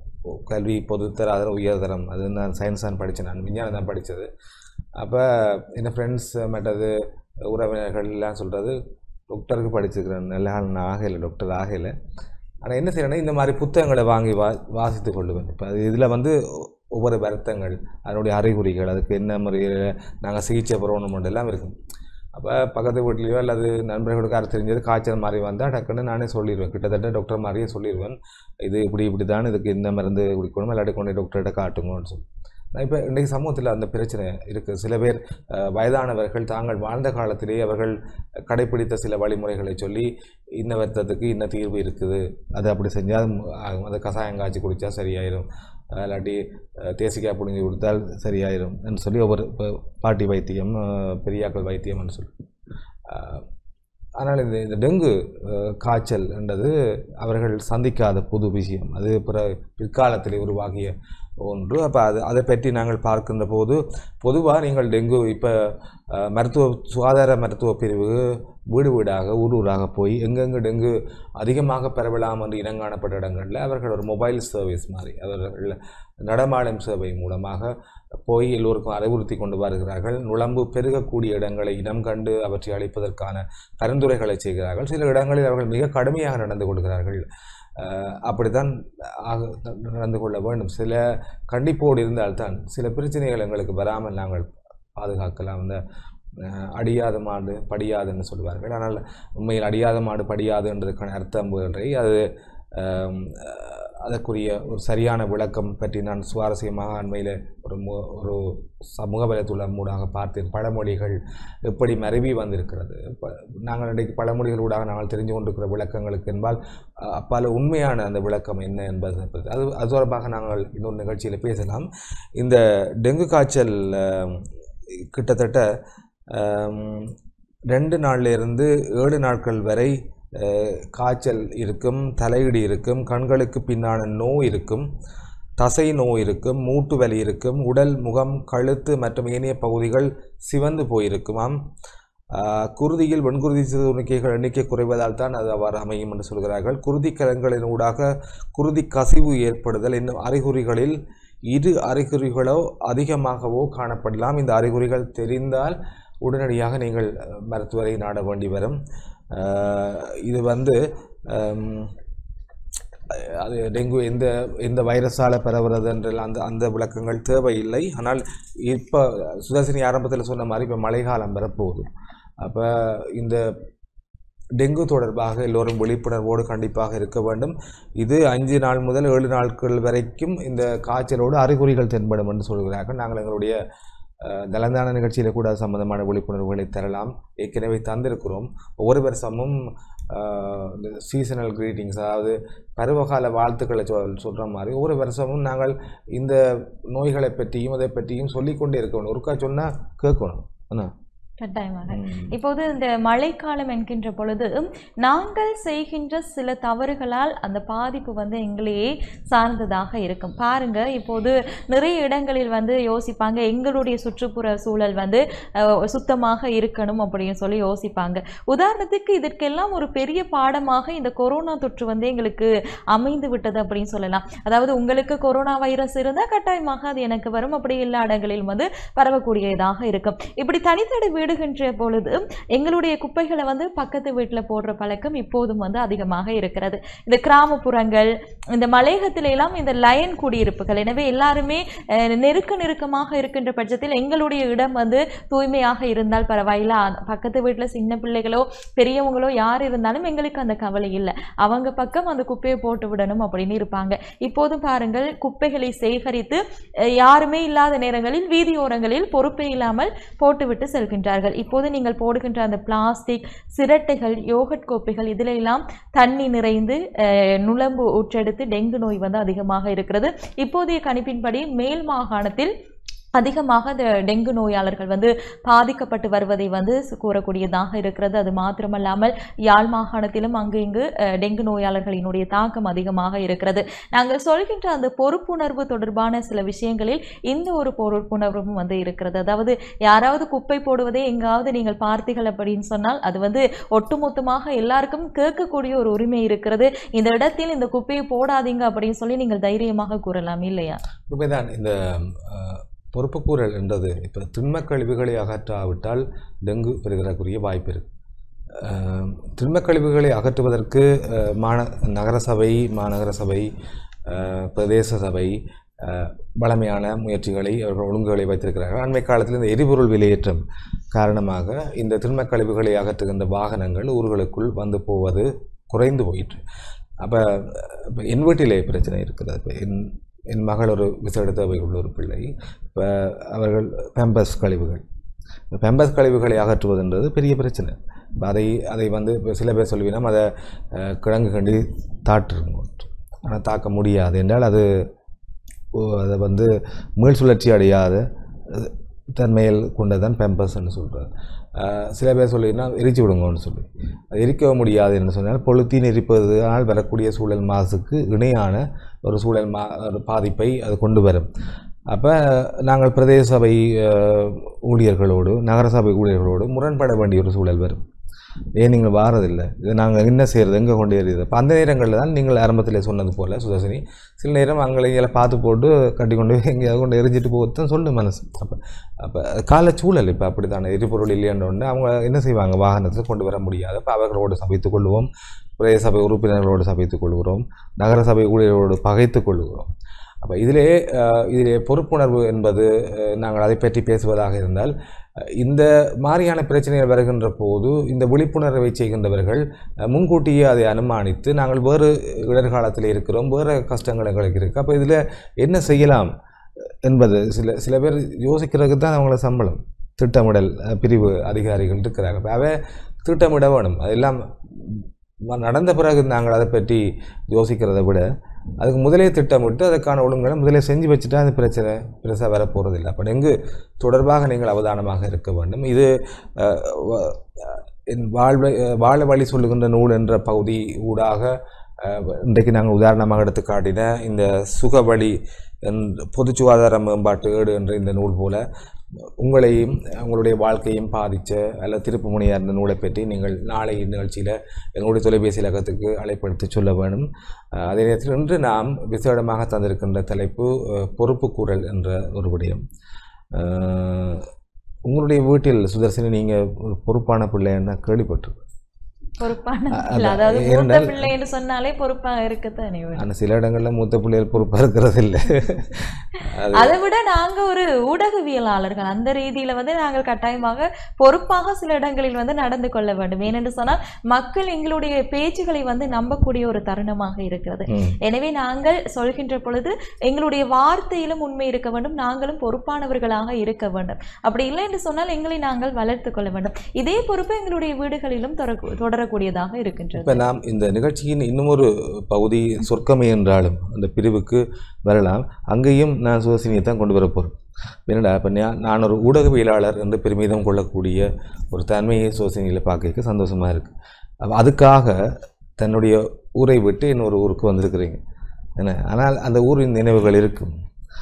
கல்வி பொதுத்தராதரம் உயர்தரம் அது நான் சயின்ஸ் தான் படித்தேன் நான் விஞ்ஞானம் தான் படித்தது அப்போ என் ஃப்ரெண்ட்ஸ் மற்றது உறவினர்கள் எல்லாம் சொல்கிறது டாக்டருக்கு படிச்சுக்கிறேன் நல்ல ஆள் நான் ஆகலை டாக்டர் ஆகலை ஆனால் என்ன செய்யறேன்னா இந்த மாதிரி புத்தகங்களை வாங்கி வா வாசித்து கொள்ளுவேன் இப்போ அது இதில் வந்து ஒவ்வொரு வருத்தங்கள் அதனுடைய அறிகுறிகள் அதுக்கு என்ன முறையில் நாங்கள் சிகிச்சை பெறணும் எல்லாம் இருக்கும் அப்போ பக்கத்து வீட்லேயோ அல்லது நண்பர்களுக்கு யார் தெரிஞ்சது காய்ச்சல் மாதிரி வந்தால் டக்குன்னு நானே சொல்லிடுவேன் கிட்டத்தட்ட டாக்டர் மாதிரியே சொல்லிடுவேன் இது இப்படி இப்படி தான் இதுக்கு இந்த மருந்து குடிக்கணும் இல்லாட்டி கொண்டு டாக்டர்கிட்ட காட்டுங்கன்னு சொல்லி நான் இப்போ இன்றைக்கு சமூகத்தில் அந்த பிரச்சனை இருக்குது சில பேர் அஹ், வயதானவர்கள் தாங்கள் வாழ்ந்த காலத்திலேயே அவர்கள் கடைப்பிடித்த சில வழிமுறைகளை சொல்லி இன்ன வருத்தத்துக்கு இன்ன தீர்வு இருக்குது அது அப்படி செஞ்சால் ஆகும் அது கசாயம் காய்ச்சி குடித்தா சரியாயிடும் அஹ், இல்லாட்டி அஹ், தேசிக்காய் புழிஞ்சு கொடுத்தால் சரியாயிரும் என்று சொல்லி ஒவ்வொரு இப்போ பாட்டி வைத்தியம் அஹ், பெரியாக்கள் வைத்தியம்னு சொல்லி அஹ், ஆனால் இந்த இந்த டெங்கு அஹ், காய்ச்சல் என்றது அவர்கள் சந்திக்காத புது விஷயம் அது பிற பிற்காலத்தில் உருவாகிய ஒன்று அப்போ அது அதை பற்றி நாங்கள் பார்க்கின்ற போது பொதுவாக நீங்கள் டெங்கு இப்போ அஹ், மருத்துவ சுகாதார மருத்துவ பிரிவு வீடு வீடாக ஊர் ஊராக போய் எங்கெங்கே டெங்கு அதிகமாக பரவலாம் என்று இனங்காணப்பட்ட இடங்களில் அவர்கள் ஒரு மொபைல் சர்வீஸ் மாதிரி அவர்கள் நடமாடும் சேவை மூலமாக போய் எல்லோருக்கும் அறிவுறுத்தி கொண்டு வருகிறார்கள் நுழம்பு பெருகக்கூடிய இடங்களை இனம் கண்டு அவற்றை அழிப்பதற்கான பரிந்துரைகளை செய்கிறார்கள் சில இடங்களில் அவர்கள் மிக கடுமையாக நடந்து கொள்கிறார்கள் அஹ் அப்படித்தான் ஆக நடந்து கொள்ள வேண்டும் சில கண்டிப்போடு இருந்தால்தான் சில பிரச்சனைகள் எங்களுக்கு வராமல் நாங்கள் பாதுகாக்கலாம் அந்த அஹ், அடியாத மாடு படியாதுன்னு சொல்லுவார்கள் ஆனால் உண்மையில் அடியாத மாடு படியாது என்றதுக்கான அர்த்தம் ஒன்றை அது அஹ், அதற்குரிய ஒரு சரியான விளக்கம் பற்றி நான் சுவாரஸ்யமாக அண்மையில் ஒரு மு ஒரு சமூக வலைத்தளம் ஊடாக பார்த்தேன் பழமொழிகள் எப்படி மருவி வந்திருக்கிறது ப- நாங்கள் இன்றைக்கு பழமொழிகள் ஊடாக நாங்கள் தெரிஞ்சு கொண்டிருக்கிற விளக்கங்களுக்கு என்பால் அஹ், பல உண்மையான அந்த விளக்கம் என்ன என்பது பற்றி அது அது தொடர்பாக நாங்கள் இன்னொரு நிகழ்ச்சியில் பேசலாம் இந்த டெங்கு காய்ச்சல் அஹ், கிட்டத்தட்ட அஹ், ரெண்டு நாள்ல இருந்து ஏழு நாட்கள் வரை அஹ், காய்ச்சல் இருக்கும் தலையிடி இருக்கும் கண்களுக்கு பின்னான நோய் இருக்கும் தசை நோய் இருக்கும் மூட்டு வலி இருக்கும் உடல் முகம் கழுத்து மற்றும் ஏனைய பகுதிகள் சிவந்து போயிருக்குமாம் ஆஹ், குருதியில் வெண்குருதி சிறுநீக்கைகள் எண்ணிக்கை குறைவதால் தான் அது அவ்வாறு அமையும் என்று சொல்கிறார்கள் குருதி கலங்களின் ஊடாக குருதி கசிவு ஏற்படுதல் என்னும் அறிகுறிகளில் இரு அறிகுறிகளோ அதிகமாகவோ காணப்படலாம் இந்த அறிகுறிகள் தெரிந்தால் உடனடியாக நீங்கள் அஹ், மருத்துவரை நாட வேண்டி வரும் ஆஹ், இது வந்து ஆம், அது டெங்கு எந்த எந்த வைரஸால் பரவுறது என்ற அந்த அந்த விளக்கங்கள் தேவையில்லை ஆனால் இப்போ சுதர்சினி ஆரம்பத்தில் சொன்ன மாதிரி இப்போ மழைக்காலம் வரப்போகுது அப்போ இந்த டெங்கு தொடர்பாக எல்லோரும் விழிப்புணர்வோடு கண்டிப்பாக இருக்க வேண்டும் இது அஞ்சு நாள் முதல் ஏழு நாட்கள் வரைக்கும் இந்த காய்ச்சலோடு அறிகுறிகள் தென்படும் என்று சொல்கிறார்கள் நாங்கள் எங்களுடைய அஹ், நலந்தான நிகழ்ச்சியில் கூட அது சம்பந்தமான விழிப்புணர்வுகளை தரலாம் ஏற்கனவே தந்திருக்கிறோம் ஒவ்வொரு வருஷமும் அஹ், இந்த சீசனல் கிரீட்டிங்ஸ் அதாவது பருவகால வாழ்த்துக்களை சொல் சொல்கிற மாதிரி ஒவ்வொரு வருஷமும் நாங்கள் இந்த நோய்களை பற்றியும் அதை பற்றியும் சொல்லிக்கொண்டே இருக்கணும் ஒருக்கா சொன்னால் கேட்கணும் என்ன
கட்டாயமாக இப்போது இந்த மழைக்காலம் என்கின்ற பொழுது நாங்கள் செய்கின்ற சில தவறுகளால் அந்த பாதிப்பு வந்து எங்களையே சார்ந்ததாக இருக்கும் பாருங்க இப்போது நிறைய இடங்களில் வந்து யோசிப்பாங்க எங்களுடைய சுற்றுப்புற சூழல் வந்து அஹ், சுத்தமாக இருக்கணும் அப்படின்னு சொல்லி யோசிப்பாங்க உதாரணத்துக்கு இதற்கெல்லாம் ஒரு பெரிய பாடமாக இந்த கொரோனா தொற்று வந்து எங்களுக்கு அமைந்து விட்டது அப்படின்னு சொல்லலாம் அதாவது உங்களுக்கு கொரோனா வைரஸ் இருந்தால் கட்டாயமாக அது எனக்கு வரும் அப்படி எல்லா இடங்களிலும் வந்து பரவக்கூடியதாக இருக்கும் இப்படி தனித்தனி வீடுகின்ற பொழுது எங்களுடைய குப்பைகளை வந்து பக்கத்து வீட்டில் போடுற பழக்கம் இப்போதும் வந்து அதிகமாக இருக்கிறது இந்த கிராமப்புறங்கள் இந்த மலையகத்தில எல்லாம் இந்த லயன் குடியிருப்புகள் எனவே எல்லாருமே அஹ், நெருக்க நெருக்கமாக இருக்கின்ற பட்சத்தில் எங்களுடைய இடம் வந்து தூய்மையாக இருந்தால் பரவாயில்ல அ- பக்கத்து வீட்டில் சின்ன பிள்ளைகளோ பெரியவங்களோ யார் இருந்தாலும் எங்களுக்கு அந்த கவலை இல்லை அவங்க பக்கம் அந்த குப்பையை போட்டு விடணும் அப்படின்னு இருப்பாங்க இப்போதும் பாருங்கள் குப்பைகளை சேகரித்து அஹ், யாருமே இல்லாத நேரங்களில் வீதியோரங்களில் பொறுப்பே இல்லாமல் போட்டுவிட்டு செல்கின்றார்கள் இருக்கிறார்கள் இப்போது நீங்கள் போடுகின்ற அந்த பிளாஸ்டிக் சிரட்டைகள் யோகட் கோப்பைகள் இதில் எல்லாம் தண்ணி நிறைந்து அஹ், நுளம்பு ஊற்றெடுத்து டெங்கு நோய் வந்து அதிகமாக இருக்கிறது இப்போதைய கணிப்பின்படி மேல் மாகாணத்தில் அதிகமாக இந்த டெங்கு நோயாளர்கள் வந்து பாதிக்கப்பட்டு வருவதை வந்து சு- கூறக்கூடியதாக இருக்கிறது அது மாத்திரமல்லாமல் யாழ் மாகாணத்திலும் அங்கு இங்கு அஹ், டெங்கு நோயாளர்களினுடைய தாக்கம் அதிகமாக இருக்கிறது நாங்கள் சொல்கின்ற அந்த பொறுப்புணர்வு தொடர்பான சில விஷயங்களில் இந்த ஒரு பொறுப்புணர்வும் வந்து இருக்கிறது அதாவது யாராவது குப்பை போடுவதை எங்காவது நீங்கள் பார்த்தீர்கள் அப்படின்னு சொன்னால் அது வந்து ஒட்டுமொத்தமாக எல்லாருக்கும் கேட்கக்கூடிய ஒரு உரிமை இருக்கிறது இந்த இடத்தில் இந்த குப்பையை போடாதீங்க அப்படின்னு சொல்லி நீங்கள் தைரியமாக கூறலாம் இல்லையா
உண்மைதான் இந்த அஹ், பொறுப்புக்கூறல் என்றது இப்போ திண்மக் கழிவுகளை அகற்றாவிட்டால் டெங்கு பெறுகிறக்குரிய வாய்ப்பு இருக்கு அஹ், திண்மக் கழிவுகளை அகற்றுவதற்கு அஹ், மாந நகர சபை மாநகர சபை அஹ், பிரதேச சபை அஹ், பலமையான முயற்சிகளை அவர்கள் ஒழுங்குகளை வைத்திருக்கிறார்கள் அண்மை காலத்தில் இந்த எரிபொருள் விலையேற்றம் காரணமாக இந்த திண்மக் கழிவுகளை அகற்றுகின்ற வாகனங்கள் ஊர்களுக்குள் வந்து போவது குறைந்து போயிற்று அப்போ இப்போ என் வீட்டிலே பிரச்சனை இருக்குது இப்போ என் என் மகள் ஒரு விசேட தேவை உள்ள ஒரு பிள்ளை இப்போ அவர்கள் பேம்பஸ் கழிவுகள் இந்த பேம்பஸ் கழிவுகளை அகற்றுவதுன்றது பெரிய பிரச்சனை இப்போ அதை அதை வந்து இப்போ சில பேர் சொல்லுவீங்கன்னா அதை அஹ், கிழங்கு கண்டி தாட்டுருங்க ஆனால் தாக்க முடியாது என்றால் அது ஓ, அதை வந்து மீள் சுழற்சி அடையாத அஹ், தன்மையில் கொண்டதான் பேம்பஸ்ன்னு சொல்கிறார் சில பேர் சொல்லினா எரிச்சு விடுங்கன்னு சொல்லி அது எரிக்க முடியாது என்று சொன்னால் பொழுத்தீன் எரிப்பதனால் வரக்கூடிய சூழல் மாசுக்கு இணையான ஒரு சூழல் மா ஒரு பாதிப்பை அது கொண்டு வரும் அப்போ நாங்கள் பிரதேச சபை அஹ், ஊழியர்களோடு நகர சபை ஊழியர்களோடு முரண்பட வேண்டிய ஒரு சூழல் வரும் ஏன் நீங்கள் வாரதில்லை இது நாங்கள் என்ன செய்கிறது எங்கே கொண்டு ஏறியது அப்போ அந்த நேரங்களில் தான் நீங்கள் ஆரம்பத்தில் சொன்னது போல் சுதர்சினி சில நேரம் அங்கே இங்கே பார்த்து போட்டு கட்டி கொண்டு போய் எங்கேயாவது கொண்டு எரிஞ்சிட்டு போகிறது சொல்லு மனசு அப்போ அப்போ கால சூழல் இப்போ அப்படி தானே எரிபொருள் இல்லையன்றோடனே அவங்க என்ன செய்வாங்க வாகனத்தில் கொண்டு வர முடியாது அப்போ அவர்களோடு சமைத்துக் கொள்வோம் பிரதேச சபை உறுப்பினர்களோடு சமைத்துக் கொள்கிறோம் நகர சபை ஊழியர்களோடு பகைத்துக் கொள்கிறோம் அப்போ இதிலே அஹ், இதிலே பொறுப்புணர்வு என்பது அஹ், நாங்கள் அதை பற்றி பேசுவதாக இருந்தால் அஹ், இந்த மாதிரியான பிரச்சனைகள் வருகின்ற போது இந்த விழிப்புணர்வை செய்கின்றவர்கள் அஹ், முன்கூட்டியே அதை அனுமானித்து நாங்கள் வேறு இடர்காலத்தில் இருக்கிறோம் வேறு கஷ்டங்கள் எங்களுக்கு இருக்குது அப்போ இதில் என்ன செய்யலாம் என்பது சில சில பேர் யோசிக்கிறதுக்கு தான் அவங்கள சம்பளம் திட்டமிடல் அஹ், பிரிவு அதிகாரிகள் இருக்கிறாங்க அப்ப அவ திட்டமிட வேணும் அதெல்லாம் ம- நடந்த பிறகு நாங்கள் அதை பற்றி யோசிக்கிறதை விட அதுக்கு முதலே திட்டமிட்டு அதுக்கான ஒழுங்குகளை முதலே செஞ்சு வச்சுட்டா அந்த பிரச்சனை பெருசாக வர போகிறதில்லை அப்போ டெங்கு தொடர்பாக நீங்கள் அவதானமாக இருக்க வேண்டும் இது அஹ், வ- அஹ், என் வாழ்வை அஹ், வாழ வழி சொல்லுகின்ற நூல் என்ற பகுதி ஊடாக அஹ், இன்றைக்கு நாங்கள் உதாரணமாக எடுத்து காட்டின இந்த சுகவழி என்ற பொது சுகாதார மேம்பாட்டு ஏடு என்ற இந்த நூல் போல உங்களையும் உங்களுடைய வாழ்க்கையும் பாதித்த அல்ல திருப்பு முனையாக இருந்த நூலை பற்றி நீங்கள் நாளை நிகழ்ச்சியில் எங்களுடைய தொலைபேசி இலக்கத்துக்கு அழைப்படுத்தி சொல்ல வேண்டும் அஹ் அதே நேரத்தில் இன்று நாம் விசேடமாக தந்திருக்கின்ற தலைப்பு அஹ், பொறுப்புக்கூறல் என்ற ஒரு விடயம் அஹ், உங்களுடைய வீட்டில் சுதர்சினி நீங்கள் ஒரு பொறுப்பான பிள்ளைன்னு கேள்விப்பட்டிருக்கேன்
பொறுப்பான
அ-
பிள்ளை.
அதான்.
அதாவது மூத்த
ஏனென்றால்
பிள்ளைன்னு சொன்னாலே பொறுப்பா இருக்கத்தானே வேணும்.
ஆனால் சில இடங்களில் மூத்த பிள்ளைகள் பொறுப்பாக இருக்கிறது இல்லை அது
அதை விட நாங்க ஒரு ஊடகவியலாளர்கள் அந்த ரீதியில வந்து நாங்கள் கட்டாயமாக பொறுப்பாக சில இடங்களில் வந்து நடந்து கொள்ள வேண்டும் ஏனென்று சொன்னால் மக்கள் எங்களுடைய பேச்சுகளை வந்து நம்பக்கூடிய ஒரு தருணமாக இருக்கிறது
ம்.
எனவே நாங்கள் சொல்கின்ற பொழுது எங்களுடைய வார்த்தையிலும் உண்மை இருக்க வேண்டும் நாங்களும் பொறுப்பானவர்களாக இருக்க வேண்டும் அப்படி இல்லை என்று சொன்னால் எங்களை நாங்கள் வளர்த்து கொள்ள வேண்டும் இதே பொறுப்பு எங்களுடைய வீடுகளிலும் தொடர- தொடரக்கூடியதாக இருக்கின்றது
இப்போ நாம் இந்த நிகழ்ச்சியின் இன்னும் ஒரு பகுதி சொர்க்கமே என்றாலும் அந்த பிரிவுக்கு வரலாம் அங்கேயும் நான் சுதர்சினியை தான் கொண்டு வர போகிறேன் என்னடா இப்போ நான் ஒரு ஊடகவியலாளர் என்று பெருமிதம் கொள்ளக்கூடிய ஒரு தன்மையை சுதர்சினியில் பார்க்க சந்தோஷமாக இருக்குது அப்போ அதுக்காக தன்னுடைய ஊரை விட்டு இன்னொரு ஊருக்கு வந்திருக்கிறீங்க என்ன ஆனால் அந்த ஊரின் நினைவுகள் இருக்கும்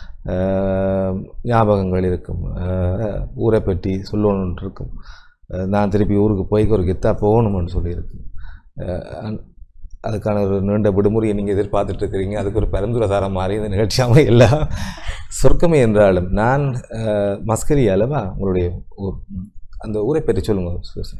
ஆஹ் ஞாபகங்கள் இருக்கும் ஆஹ் ஊரை பற்றி சொல்லணுன்னு இருக்கும் ஆஹ் நான் திருப்பி ஊருக்கு போய் ஒரு கெத்தா போகணும்னு சொல்லியிருக்கு ஆஹ் அன்- அதுக்கான ஒரு நீண்ட விடுமுறையை நீங்கள் எதிர்பார்த்துட்டு இருக்கிறீங்க அதுக்கு ஒரு பரிந்துரை தர மாதிரி இந்த நிகழ்ச்சி அமையல சொர்க்கமே என்றாலும் நான் ஆஹ் மஸ்கரி அல்லவா உங்களுடைய ஊர் ம். அந்த ஊரை பற்றி சொல்லுங்க சுதர்ஷினி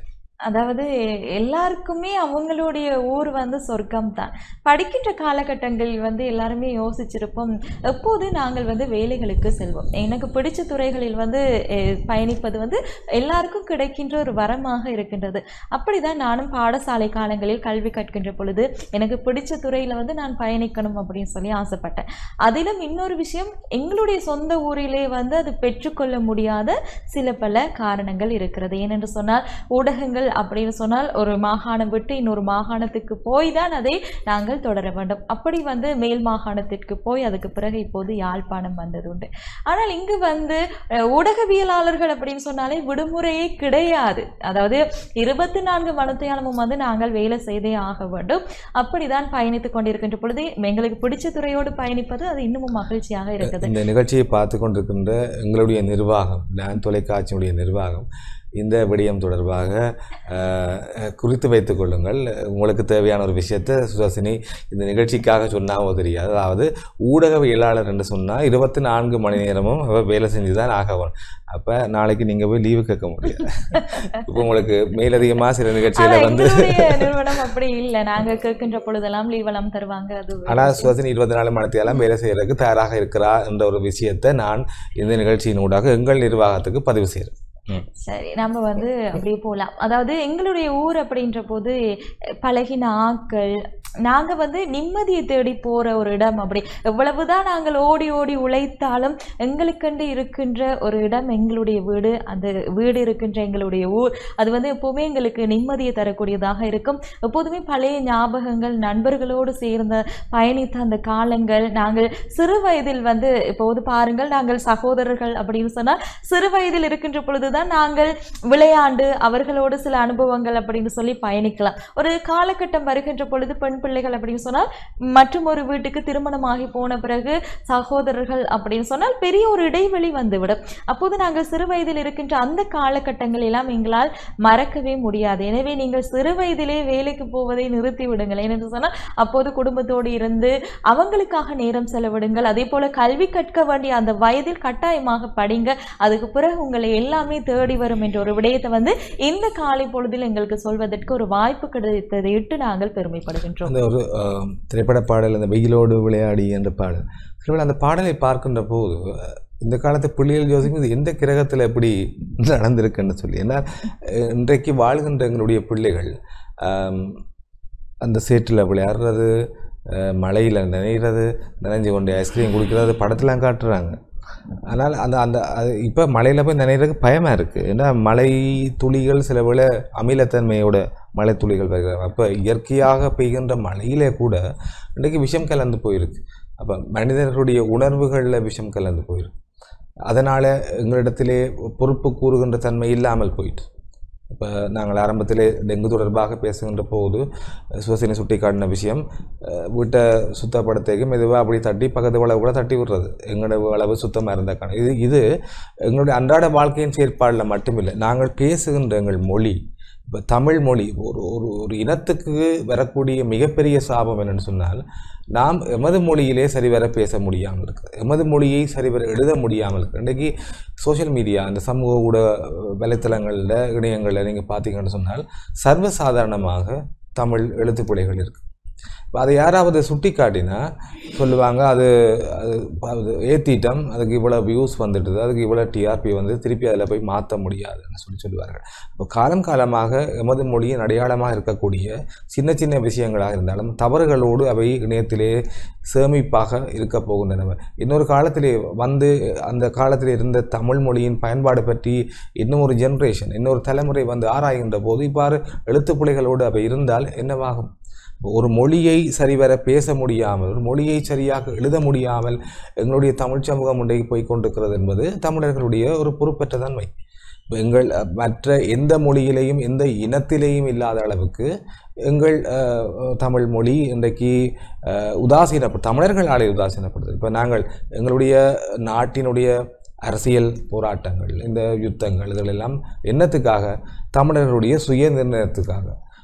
அதாவது எல்லாருக்குமே அவங்களுடைய ஊர் வந்து சொர்க்கம் தான் படிக்கின்ற காலகட்டங்களில் வந்து எல்லாருமே யோசிச்சிருப்போம் எப்போது நாங்கள் வந்து வேலைகளுக்கு செல்வோம் எனக்கு பிடிச்ச துறைகளில் வந்து அஹ், பயணிப்பது வந்து எல்லாருக்கும் கிடைக்கின்ற ஒரு வரமாக இருக்கின்றது அப்படிதான் நானும் பாடசாலை காலங்களில் கல்வி கற்கின்ற பொழுது எனக்கு பிடிச்ச துறையில் வந்து நான் பயணிக்கணும் அப்படின்னு சொல்லி ஆசைப்பட்டேன் அதிலும் இன்னொரு விஷயம் எங்களுடைய சொந்த ஊரிலே வந்து அது பெற்றுக்கொள்ள முடியாத சில பல காரணங்கள் இருக்கிறது ஏனென்று சொன்னால் ஊடகங்கள் அப்படின்னு சொன்னால் ஒரு மாகாணம் விட்டு இன்னொரு மாகாணத்துக்கு போய் தான் அதை நாங்கள் தொடர வேண்டும் அப்படி வந்து மேல் மாகாணத்திற்கு போய் அதுக்கு பிறகு இப்போது யாழ்ப்பாணம் வந்தது உண்டு ஆனால் இங்கு வந்து அஹ், ஊடகவியலாளர்கள் அப்படின்னு சொன்னாலே விடுமுறையே கிடையாது அதாவது இருபத்தி நான்கு மணத்தையாளமும் வந்து நாங்கள் வேலை செய்தே ஆக வேண்டும் அப்படிதான் பயணித்துக் கொண்டிருக்கின்ற பொழுது எங்களுக்கு பிடிச்ச துறையோடு பயணிப்பது அது இன்னமும் மகிழ்ச்சியாக இருக்குது
இந்த நிகழ்ச்சியை பார்த்து கொண்டிருக்கின்ற எங்களுடைய நிர்வாகம் நான் தொலைக்காட்சியுடைய நிர்வாகம் இந்த விடயம் தொடர்பாக அஹ், குறித்து வைத்துக் கொள்ளுங்கள் உங்களுக்கு தேவையான ஒரு விஷயத்தை சுதாசினி இந்த நிகழ்ச்சிக்காக சொன்னாவோ தெரியாது அதாவது ஊடகவியலாளர் என்று சொன்னால் இருபத்தி நான்கு மணி நேரமும் அவ வேலை செஞ்சு தான் ஆகணும் அப்போ நாளைக்கு நீங்கள் போய் லீவு கேட்க முடியாது இப்போ உங்களுக்கு மேலதிகமாக சில
ஆனா
நிகழ்ச்சியில் வந்து
எங்களுடைய நிறுவனம் அப்படி இல்லை நாங்க கேட்கின்ற பொழுதெல்லாம் லீவ் எல்லாம் தருவாங்க அது வேற
ஆனால்
விஷயம்.
சுவாசினி இருபத்தி நாலு மணித்தையெல்லாம் வேலை செய்யறதுக்கு தயாராக இருக்கிறா என்ற ஒரு விஷயத்தை நான் இந்த நிகழ்ச்சியின் ஊடாக எங்கள் நிர்வாகத்துக்கு பதிவு செய்கிறேன் ம்.
சரி நம்ம வந்து அப்படியே போகலாம் அதாவது எங்களுடைய ஊர் அப்படின்ற போது அஹ், பழகின ஆட்கள் நாங்க வந்து நிம்மதியை தேடி போற ஒரு இடம் அப்படி எவ்வளவுதான் நாங்கள் ஓடி ஓடி உழைத்தாலும் எங்களுக்கென்று இருக்கின்ற ஒரு இடம் எங்களுடைய வீடு அந்த வீடு இருக்கின்ற எங்களுடைய ஊர் அது வந்து எப்போவுமே எங்களுக்கு நிம்மதியை தரக்கூடியதாக இருக்கும் எப்போதுமே பழைய ஞாபகங்கள் நண்பர்களோடு சேர்ந்த பயணித்த அந்த காலங்கள் நாங்கள் சிறு வயதில் வந்து இப்போது பாருங்கள் நாங்கள் சகோதரர்கள் அப்படின்னு சொன்னால் சிறு வயதில் இருக்கின்ற பொழுதுதான் நாங்கள் விளையாண்டு அவர்களோடு சில அனுபவங்கள் அப்படின்னு சொல்லி பயணிக்கலாம் ஒரு காலகட்டம் வருகின்ற பொழுது பெண் பிள்ளைகள் அப்படின்னு சொன்னால் மற்றும் ஒரு வீட்டுக்கு திருமணமாகி போன பிறகு சகோதரர்கள் அப்படின்னு சொன்னால் பெரிய ஒரு இடைவெளி வந்துவிடும் அப்போது நாங்கள் சிறு வயதில் இருக்கின்ற அந்த காலகட்டங்கள் எல்லாம் எங்களால் மறக்கவே முடியாது எனவே நீங்கள் சிறு வயதிலே வேலைக்கு போவதை நிறுத்தி விடுங்கள் ஏனென்று சொன்னால் அப்போது குடும்பத்தோடு இருந்து அவங்களுக்காக நேரம் செலவிடுங்கள் அதே போல கல்வி கற்க வேண்டிய அந்த வயதில் கட்டாயமாக படிங்க அதுக்கு பிறகு உங்களை எல்லாமே தேடி வரும் என்ற ஒரு விடயத்தை வந்து இந்த காலை பொழுதில் எங்களுக்கு சொல்வதற்கு ஒரு வாய்ப்பு கிடைத்ததை இட்டு நாங்கள் பெருமைப்படுகின்றோம்
அந்த ஒரு ஆஹ், திரைப்பட பாடல் அந்த வெயிலோடு விளையாடி என்ற பாடல் சிலவேளை அந்த பாடலை பார்க்கின்ற போது அஹ், இந்த காலத்து பிள்ளைகள் யோசிக்கும் இது எந்த கிரகத்தில் எப்படி நடந்திருக்குன்னு சொல்லி ஏன்னா அஹ், இன்றைக்கு வாழ்கின்ற எங்களுடைய பிள்ளைகள் ஆம், அந்த சேற்றில் விளையாடுறது மழையில் நனைகிறது நனைஞ்சு கொண்டு ஐஸ்கிரீம் குடிக்கிறது படத்தெல்லாம் காட்டுறாங்க ஆனால் அந்த அந்த அது இப்போ மழையில் போய் நனைகிறதுக்கு பயமாக இருக்குது ஏன்னா மழை துளிகள் சில வேளை அமிலத்தன்மையோட மழை துளிகள் வருகிறது அப்போ இயற்கையாக பெய்கின்ற மழையிலே கூட இன்றைக்கு விஷம் கலந்து போயிருக்கு அப்போ மனிதர்களுடைய உணர்வுகளில் விஷம் கலந்து போயிருக்கு அதனால் எங்களிடத்திலே பொறுப்பு கூறுகின்ற தன்மை இல்லாமல் போயிட்டு இப்போ நாங்கள் ஆரம்பத்திலே டெங்கு தொடர்பாக பேசுகின்ற போது சுவசினி சுட்டி காட்டின விஷயம் அஹ், வீட்டை சுத்தப்படுத்திக்கு மெதுவாக அப்படி தட்டி பக்கத்து வளவு கூட தட்டி விடுறது எங்களோட அளவு சுத்தமாக இருந்த காரணம் இது இது எங்களுடைய அன்றாட வாழ்க்கையின் செயற்பாடில் மட்டுமில்லை நாங்கள் பேசுகின்ற எங்கள் மொழி இப்போ தமிழ் மொழி ஒரு ஒரு ஒரு இனத்துக்கு வரக்கூடிய மிகப்பெரிய சாபம் என்னன்னு சொன்னால் நாம் எமது மொழியிலே சரிவர பேச முடியாமல் இருக்குது எமது மொழியை சரிவர எழுத முடியாமல் இருக்குது இன்றைக்கி சோஷியல் மீடியா அந்த சமூக ஊடக வலைத்தளங்களில் இணையங்களில் நீங்கள் பார்த்தீங்கன்னு சொன்னால் சர்வசாதாரணமாக தமிழ் எழுத்துப்பிழைகள் இருக்குது இப்போ அதை யாராவது சுட்டி காட்டினா சொல்லுவாங்க அது அது அது ஏற்றிட்டம் அதுக்கு இவ்வளோ வியூஸ் வந்துடுது அதுக்கு இவ்வளோ டிஆர்பி வந்து திருப்பி அதில் போய் மாற்ற முடியாதுன்னு சொல்லி சொல்லுவார்கள் இப்போ காலம் காலமாக எமது மொழியின் அடையாளமாக இருக்கக்கூடிய சின்ன சின்ன விஷயங்களாக இருந்தாலும் தவறுகளோடு அவை இணையத்திலே சேமிப்பாக இருக்க போகின்றன இன்னொரு காலத்திலே வந்து அந்த காலத்தில் இருந்த தமிழ் மொழியின் பயன்பாடு பற்றி இன்னும் ஒரு ஜென்ரேஷன் இன்னொரு தலைமுறை வந்து ஆராய்கின்ற போது இவ்வாறு எழுத்துப்பிழைகளோடு அவை இருந்தால் என்னவாகும் ஒரு மொழியை சரிவர பேச முடியாமல் ஒரு மொழியை சரியாக எழுத முடியாமல் எங்களுடைய தமிழ் சமூகம் இன்றைக்கு போய் கொண்டிருக்கிறது என்பது தமிழர்களுடைய ஒரு பொறுப்பற்ற தன்மை இப்ப எங்கள் அஹ், மற்ற எந்த மொழியிலேயும் எந்த இனத்திலேயும் இல்லாத அளவுக்கு எங்கள் அஹ், தமிழ் மொழி இன்றைக்கு அஹ், உதாசீனப்படு தமிழர்களாலே உதாசீனப்படுது இப்போ நாங்கள் எங்களுடைய நாட்டினுடைய அரசியல் போராட்டங்கள் இந்த யுத்தங்கள் இதெல்லாம் என்னத்துக்காக தமிழர்களுடைய சுய நிர்ணயத்துக்காக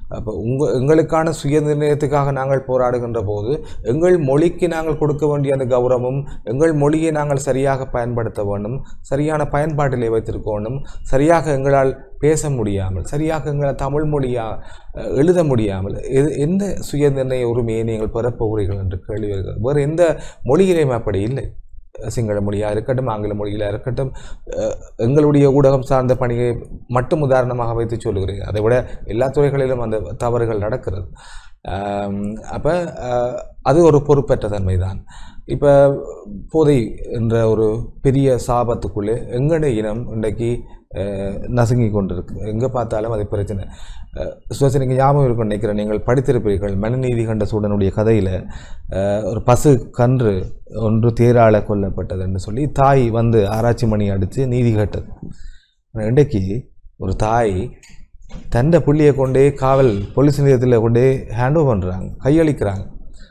அப்போ உங்கள் எங்களுக்கான சுயநிர்ணயத்துக்காக நாங்கள் போராடுகின்ற போது எங்கள் மொழிக்கு நாங்கள் கொடுக்க வேண்டிய அந்த கௌரவம் எங்கள் மொழியை நாங்கள் சரியாக பயன்படுத்த வேண்டும் சரியான பயன்பாட்டிலே வைத்திருக்க வேண்டும் சரியாக எங்களால் பேச முடியாமல் சரியாக எங்களால் தமிழ் மொழியா அஹ், எழுத முடியாமல் எது எந்த சுயநிர்ணய உரிமையை நீங்கள் பெறப் போகிறீர்கள் என்று கேள்வி வருகிறது வேறு எந்த மொழியிலையும் அப்படி இல்லை சிங்கள மொழியாக இருக்கட்டும் ஆங்கில மொழியிலாக இருக்கட்டும் அஹ், எங்களுடைய ஊடகம் சார்ந்த பணியை மட்டும் உதாரணமாக வைத்து சொல்லுகிறேன் அதை விட எல்லா துறைகளிலும் அந்த தவறுகள் நடக்கிறது அப்போ அது ஒரு பொறுப்பற்ற தன்மை தான் இப்போ போதை என்ற ஒரு பெரிய சாபத்துக்குள்ளே எங்களுடைய இனம் இன்றைக்கு அஹ், நசுங்கி கொண்டிருக்கு எங்கே பார்த்தாலும் அது பிரச்சனை சுவசனிக்கு ஞாபகம் இருக்கும் நினைக்கிறேன் நீங்கள் படித்திருப்பீர்கள் மனுநீதி கண்ட சூடனுடைய கதையில் ஒரு பசு கன்று ஒன்று தேராள கொல்லப்பட்டதுன்னு சொல்லி தாய் வந்து ஆராய்ச்சி மணி அடித்து நீதி கேட்டது ஆனா இன்றைக்கு ஒரு தாய் தண்டை புள்ளியை கொண்டே காவல் போலீஸ் நிலையத்தில் கொண்டே ஹேண்ட் ஓவர் பண்ணுறாங்க கையளிக்கிறாங்க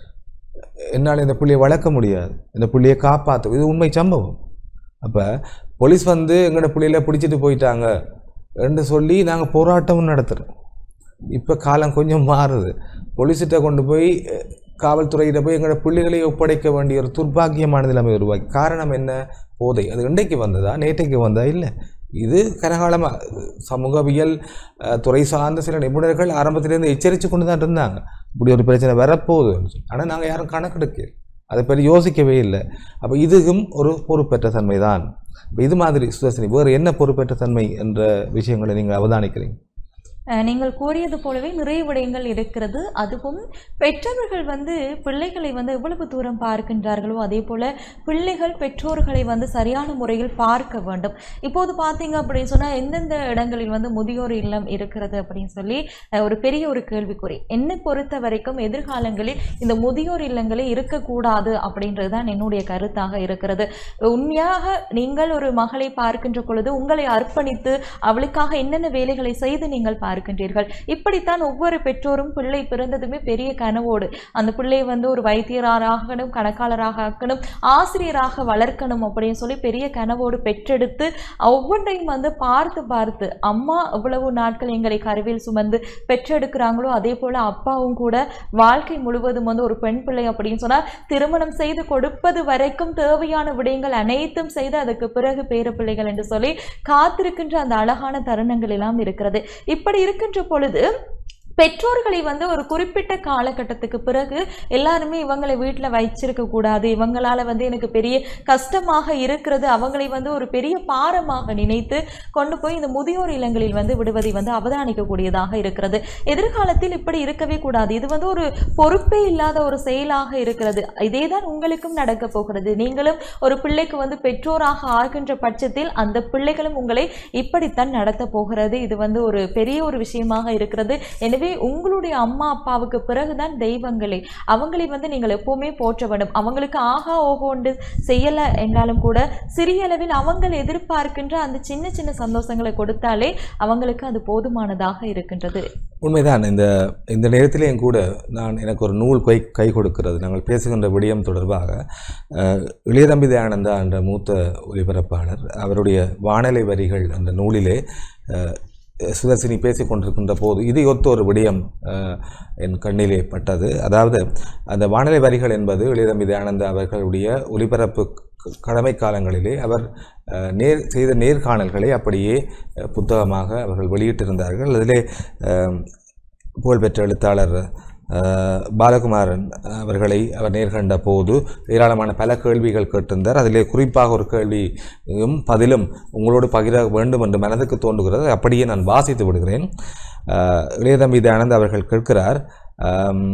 என்னால் இந்த புள்ளியை வளர்க்க முடியாது இந்த புள்ளியை காப்பாற்ற இது உண்மை சம்பவம் அப்போ போலீஸ் வந்து எங்களோட புள்ளியில பிடிச்சிட்டு போயிட்டாங்க என்று சொல்லி நாங்கள் போராட்டமும் நடத்துகிறோம் இப்போ காலம் கொஞ்சம் மாறுது போலீஸ்கிட்ட கொண்டு போய் அஹ், காவல்துறையிட்ட போய் எங்களோட பிள்ளைகளை ஒப்படைக்க வேண்டிய ஒரு துர்பாக்கியமான நிலைமை உருவாக்கி காரணம் என்ன போதை அது இன்றைக்கு வந்ததா நேற்றைக்கு வந்ததா இல்லை இது கனகாலமாக சமூகவியல் அஹ், துறை சார்ந்த சில நிபுணர்கள் ஆரம்பத்திலேருந்து எச்சரித்து கொண்டு தான் இருந்தாங்க இப்படி ஒரு பிரச்சனை வரப்போகுதுன்னு சொல்லி ஆனால் நாங்கள் யாரும் கணக்கெடுக்கல அதை பற்றி யோசிக்கவே இல்லை அப்போ இதுவும் ஒரு பொறுப்பற்ற தன்மை தான் இப்ப இது மாதிரி சுதர்சினி வேறு என்ன பொறுப்பற்ற தன்மை என்ற விஷயங்களை நீங்கள் அவதானிக்கிறீங்க
அஹ் நீங்கள் கூறியது போலவே நிறைய விடயங்கள் இருக்கிறது அதுவும் பெற்றவர்கள் வந்து பிள்ளைகளை வந்து எவ்வளவு தூரம் பார்க்கின்றார்களோ அதே போல பிள்ளைகள் பெற்றோர்களை வந்து சரியான முறையில் பார்க்க வேண்டும் இப்போது பார்த்தீங்க அப்படின்னு சொன்னால் எந்தெந்த இடங்களில் வந்து முதியோர் இல்லம் இருக்கிறது அப்படின்னு சொல்லி அஹ், ஒரு பெரிய ஒரு கேள்விக்குறி என்னை பொறுத்த வரைக்கும் எதிர்காலங்களில் இந்த முதியோர் இல்லங்களே இருக்கக்கூடாது அப்படின்றது தான் என்னுடைய கருத்தாக இருக்கிறது உண்மையாக நீங்கள் ஒரு மகளை பார்க்கின்ற பொழுது உங்களை அர்ப்பணித்து அவளுக்காக என்னென்ன வேலைகளை செய்து நீங்கள் பார்க்கின்றீர்கள் இப்படித்தான் ஒவ்வொரு பெற்றோரும் பிள்ளை பிறந்ததுமே பெரிய கனவோடு அந்த பிள்ளையை வந்து ஒரு வைத்தியராக ஆக்கணும் கணக்காளராக ஆக்கணும் ஆசிரியராக வளர்க்கணும் அப்படின்னு சொல்லி பெரிய கனவோடு பெற்றெடுத்து ஒவ்வொன்றையும் வந்து பார்த்து பார்த்து அம்மா எவ்வளவு நாட்கள் எங்களை கருவில் சுமந்து பெற்றெடுக்கிறாங்களோ அதே போல அப்பாவும் கூட வாழ்க்கை முழுவதும் வந்து ஒரு பெண் பிள்ளை அப்படின்னு சொன்னா திருமணம் செய்து கொடுப்பது வரைக்கும் தேவையான விடயங்கள் அனைத்தும் செய்து அதுக்கு பிறகு பேர பிள்ளைகள் என்று சொல்லி காத்திருக்கின்ற அந்த அழகான தருணங்கள் எல்லாம் இருக்கிறது இப்படி இருக்கின்ற பொழுது பெற்றோர்களை வந்து ஒரு குறிப்பிட்ட காலகட்டத்துக்கு பிறகு எல்லாருமே இவங்களை வீட்டில் வச்சிருக்க கூடாது இவங்களால வந்து எனக்கு பெரிய கஷ்டமாக இருக்கிறது அவங்களை வந்து ஒரு பெரிய பாரமாக நினைத்து கொண்டு போய் இந்த முதியோர் இல்லங்களில் வந்து விடுவதை வந்து அவதானிக்கக்கூடியதாக இருக்கிறது எதிர்காலத்தில் இப்படி இருக்கவே கூடாது இது வந்து ஒரு பொறுப்பே இல்லாத ஒரு செயலாக இருக்கிறது இதே தான் உங்களுக்கும் நடக்க போகிறது நீங்களும் ஒரு பிள்ளைக்கு வந்து பெற்றோராக ஆகின்ற பட்சத்தில் அந்த பிள்ளைகளும் உங்களை இப்படித்தான் நடத்த போகிறது இது வந்து ஒரு பெரிய ஒரு விஷயமாக இருக்கிறது எனவே உங்களுடைய அம்மா அப்பாவுக்கு பிறகுதான் தெய்வங்களே அவங்களை வந்து நீங்கள் எப்பவுமே போற்ற வேண்டும் அவங்களுக்கு ஆகா ஓகோண்டு செய்யலை என்றாலும் கூட சிறிய அளவில் அவங்க எதிர்பார்க்கின்ற அந்த சின்ன சின்ன சந்தோஷங்களை கொடுத்தாலே அவங்களுக்கு அது போதுமானதாக இருக்கின்றது
உண்மைதான் இந்த இந்த நேரத்திலேயும் கூட நான் எனக்கு ஒரு நூல் கை கை கொடுக்கிறது நாங்கள் பேசுகின்ற விடயம் தொடர்பாக அஹ், இளையதம்பி தயானந்தா என்ற மூத்த ஒலிபரப்பாளர் அவருடைய வானலை வரிகள் என்ற நூலிலே அஹ், சுதர்சினி பேசிக் கொண்டிருக்கின்ற போது இதை ஒத்த ஒரு விடயம் அஹ், என் கண்ணிலே பட்டது அதாவது அந்த வானலை வரிகள் என்பது இளையதம்பி தயானந்தா அவர்களுடைய ஒலிபரப்பு க- கடமை காலங்களிலே அவர் அஹ், நேர் செய்த நேர்காணல்களை அப்படியே அஹ், புத்தகமாக அவர்கள் வெளியிட்டிருந்தார்கள் அதிலே அஹ், புகழ்பெற்ற எழுத்தாளர் அஹ், பாலகுமாரன் அவர்களை அவர் நேர்கண்ட போது ஏராளமான பல கேள்விகள் கேட்டிருந்தார் அதிலே குறிப்பாக ஒரு கேள்வியும் பதிலும் உங்களோடு பகிர வேண்டும் என்று மனதுக்கு தோன்றுகிறது அப்படியே நான் வாசித்து விடுகிறேன் அஹ், இளையதம்பி தயானந்த் அவர்கள் கேட்கிறார் ஆம்,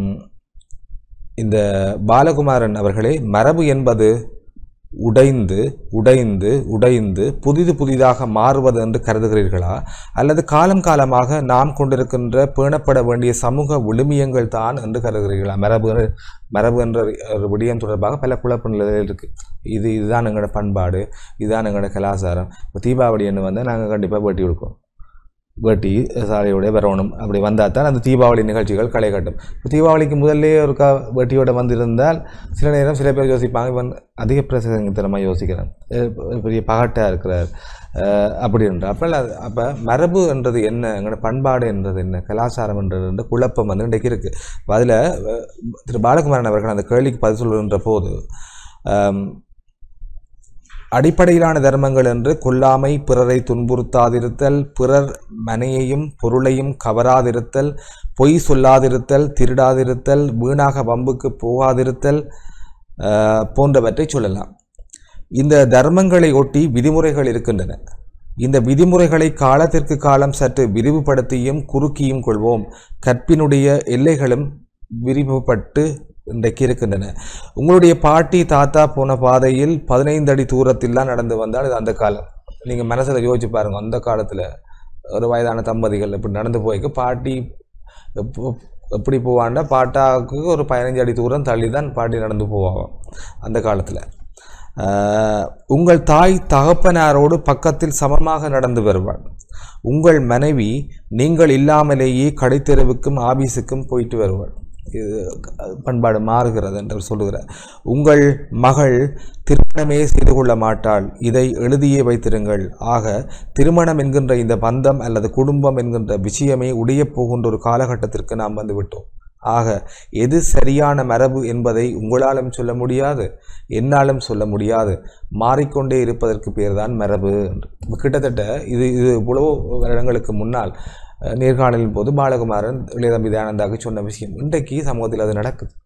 இந்த பாலகுமாரன் அவர்களே மரபு என்பது உடைந்து உடைந்து உடைந்து புதிது புதிதாக மாறுவது என்று கருதுகிறீர்களா அல்லது காலம் காலமாக நாம் கொண்டிருக்கின்ற பேணப்பட வேண்டிய சமூக விழுமியங்கள் தான் என்று கருதுகிறீர்களா மரபு மரபு என்ற ஒரு விடயம் தொடர்பாக பல குழப்ப நிலைகள் இருக்குது இது இதுதான் எங்களோட பண்பாடு இதுதான் எங்களோட கலாச்சாரம் இப்போ தீபாவளி என்ன வந்தால் நாங்கள் கண்டிப்பாக வேட்டி கொடுப்போம் வேட்டி சாலையோட வரணும் அப்படி வந்தால் தான் அந்த தீபாவளி நிகழ்ச்சிகள் களை கட்டும் இப்போ தீபாவளிக்கு முதல்லே ஒரு கா வேட்டியோட வந்திருந்தால் சில நேரம் சில பேர் யோசிப்பாங்க இவன் அதிக பிரசங்கத்தனமாக யோசிக்கிறேன் அஹ் பெரிய பகட்டாக இருக்கிறார் அஹ் அப்படின்ற அப்போ அப்போ மரபு என்றது என்ன எங்களோட பண்பாடு என்றது என்ன கலாச்சாரம் என்றது என்ற குழப்பம் வந்து இன்றைக்கு இருக்குது அதில் திரு பாலகுமாரன் அவர்கள் அந்த கேள்விக்கு பதில் சொல்கின்ற போது ஆம், அடிப்படையிலான தர்மங்கள் என்று கொல்லாமை பிறரை துன்புறுத்தாதிருத்தல் பிறர் மனையையும் பொருளையும் கவராதிருத்தல் பொய் சொல்லாதிருத்தல் திருடாதிருத்தல் வீணாக வம்புக்கு போகாதிருத்தல் ஆஹ், போன்றவற்றை சொல்லலாம் இந்த தர்மங்களை ஒட்டி விதிமுறைகள் இருக்கின்றன இந்த விதிமுறைகளை காலத்திற்கு காலம் சற்று விரிவுபடுத்தியும் குறுக்கியும் கொள்வோம் கற்பினுடைய எல்லைகளும் விரிவுபட்டு இன்றைக்கு இருக்கின்றன உங்களுடைய பாட்டி தாத்தா போன பாதையில் பதினைந்து அடி தூரத்தில் தான் நடந்து வந்தால் இது அந்த காலம் நீங்கள் மனசில் யோசிச்சு பாருங்க அந்த காலத்தில் ஒரு வயதான தம்பதிகள் இப்படி நடந்து போய்க்கு பாட்டி எப்போ- எப்படி போவாண்டா பாட்டாவுக்கு ஒரு பதினஞ்சு அடி தூரம் தள்ளி தான் பாட்டி நடந்து போவாங்க அந்த காலத்தில் உங்கள் தாய் தகப்பனாரோடு பக்கத்தில் சமமாக நடந்து வருவாள் உங்கள் மனைவி நீங்கள் இல்லாமலேயே கடைத்தெருவுக்கும் ஆபீஸுக்கும் போயிட்டு வருவாள் இது பண்பாடு மாறுகிறது என்று சொல்லுகிறார் உங்கள் மகள் திருமணமே செய்து கொள்ள மாட்டாள் இதை எழுதியே வைத்திருங்கள் ஆக திருமணம் என்கின்ற இந்த பந்தம் அல்லது குடும்பம் என்கின்ற விஷயமே உடையப் போகின்ற ஒரு காலகட்டத்திற்கு நாம் வந்து விட்டோம் ஆக எது சரியான மரபு என்பதை உங்களாலும் சொல்ல முடியாது என்னாலும் சொல்ல முடியாது மாறிக்கொண்டே இருப்பதற்கு பேர்தான் மரபு என்று. கிட்டத்தட்ட இது இது இவ்வளவு வருடங்களுக்கு முன்னால் அஹ், நேர்காணலின் போது பாலகுமாரன் இளையதம்பி தயானந்தாக்கு சொன்ன விஷயம் இன்றைக்கு சமூகத்தில் அது நடக்குது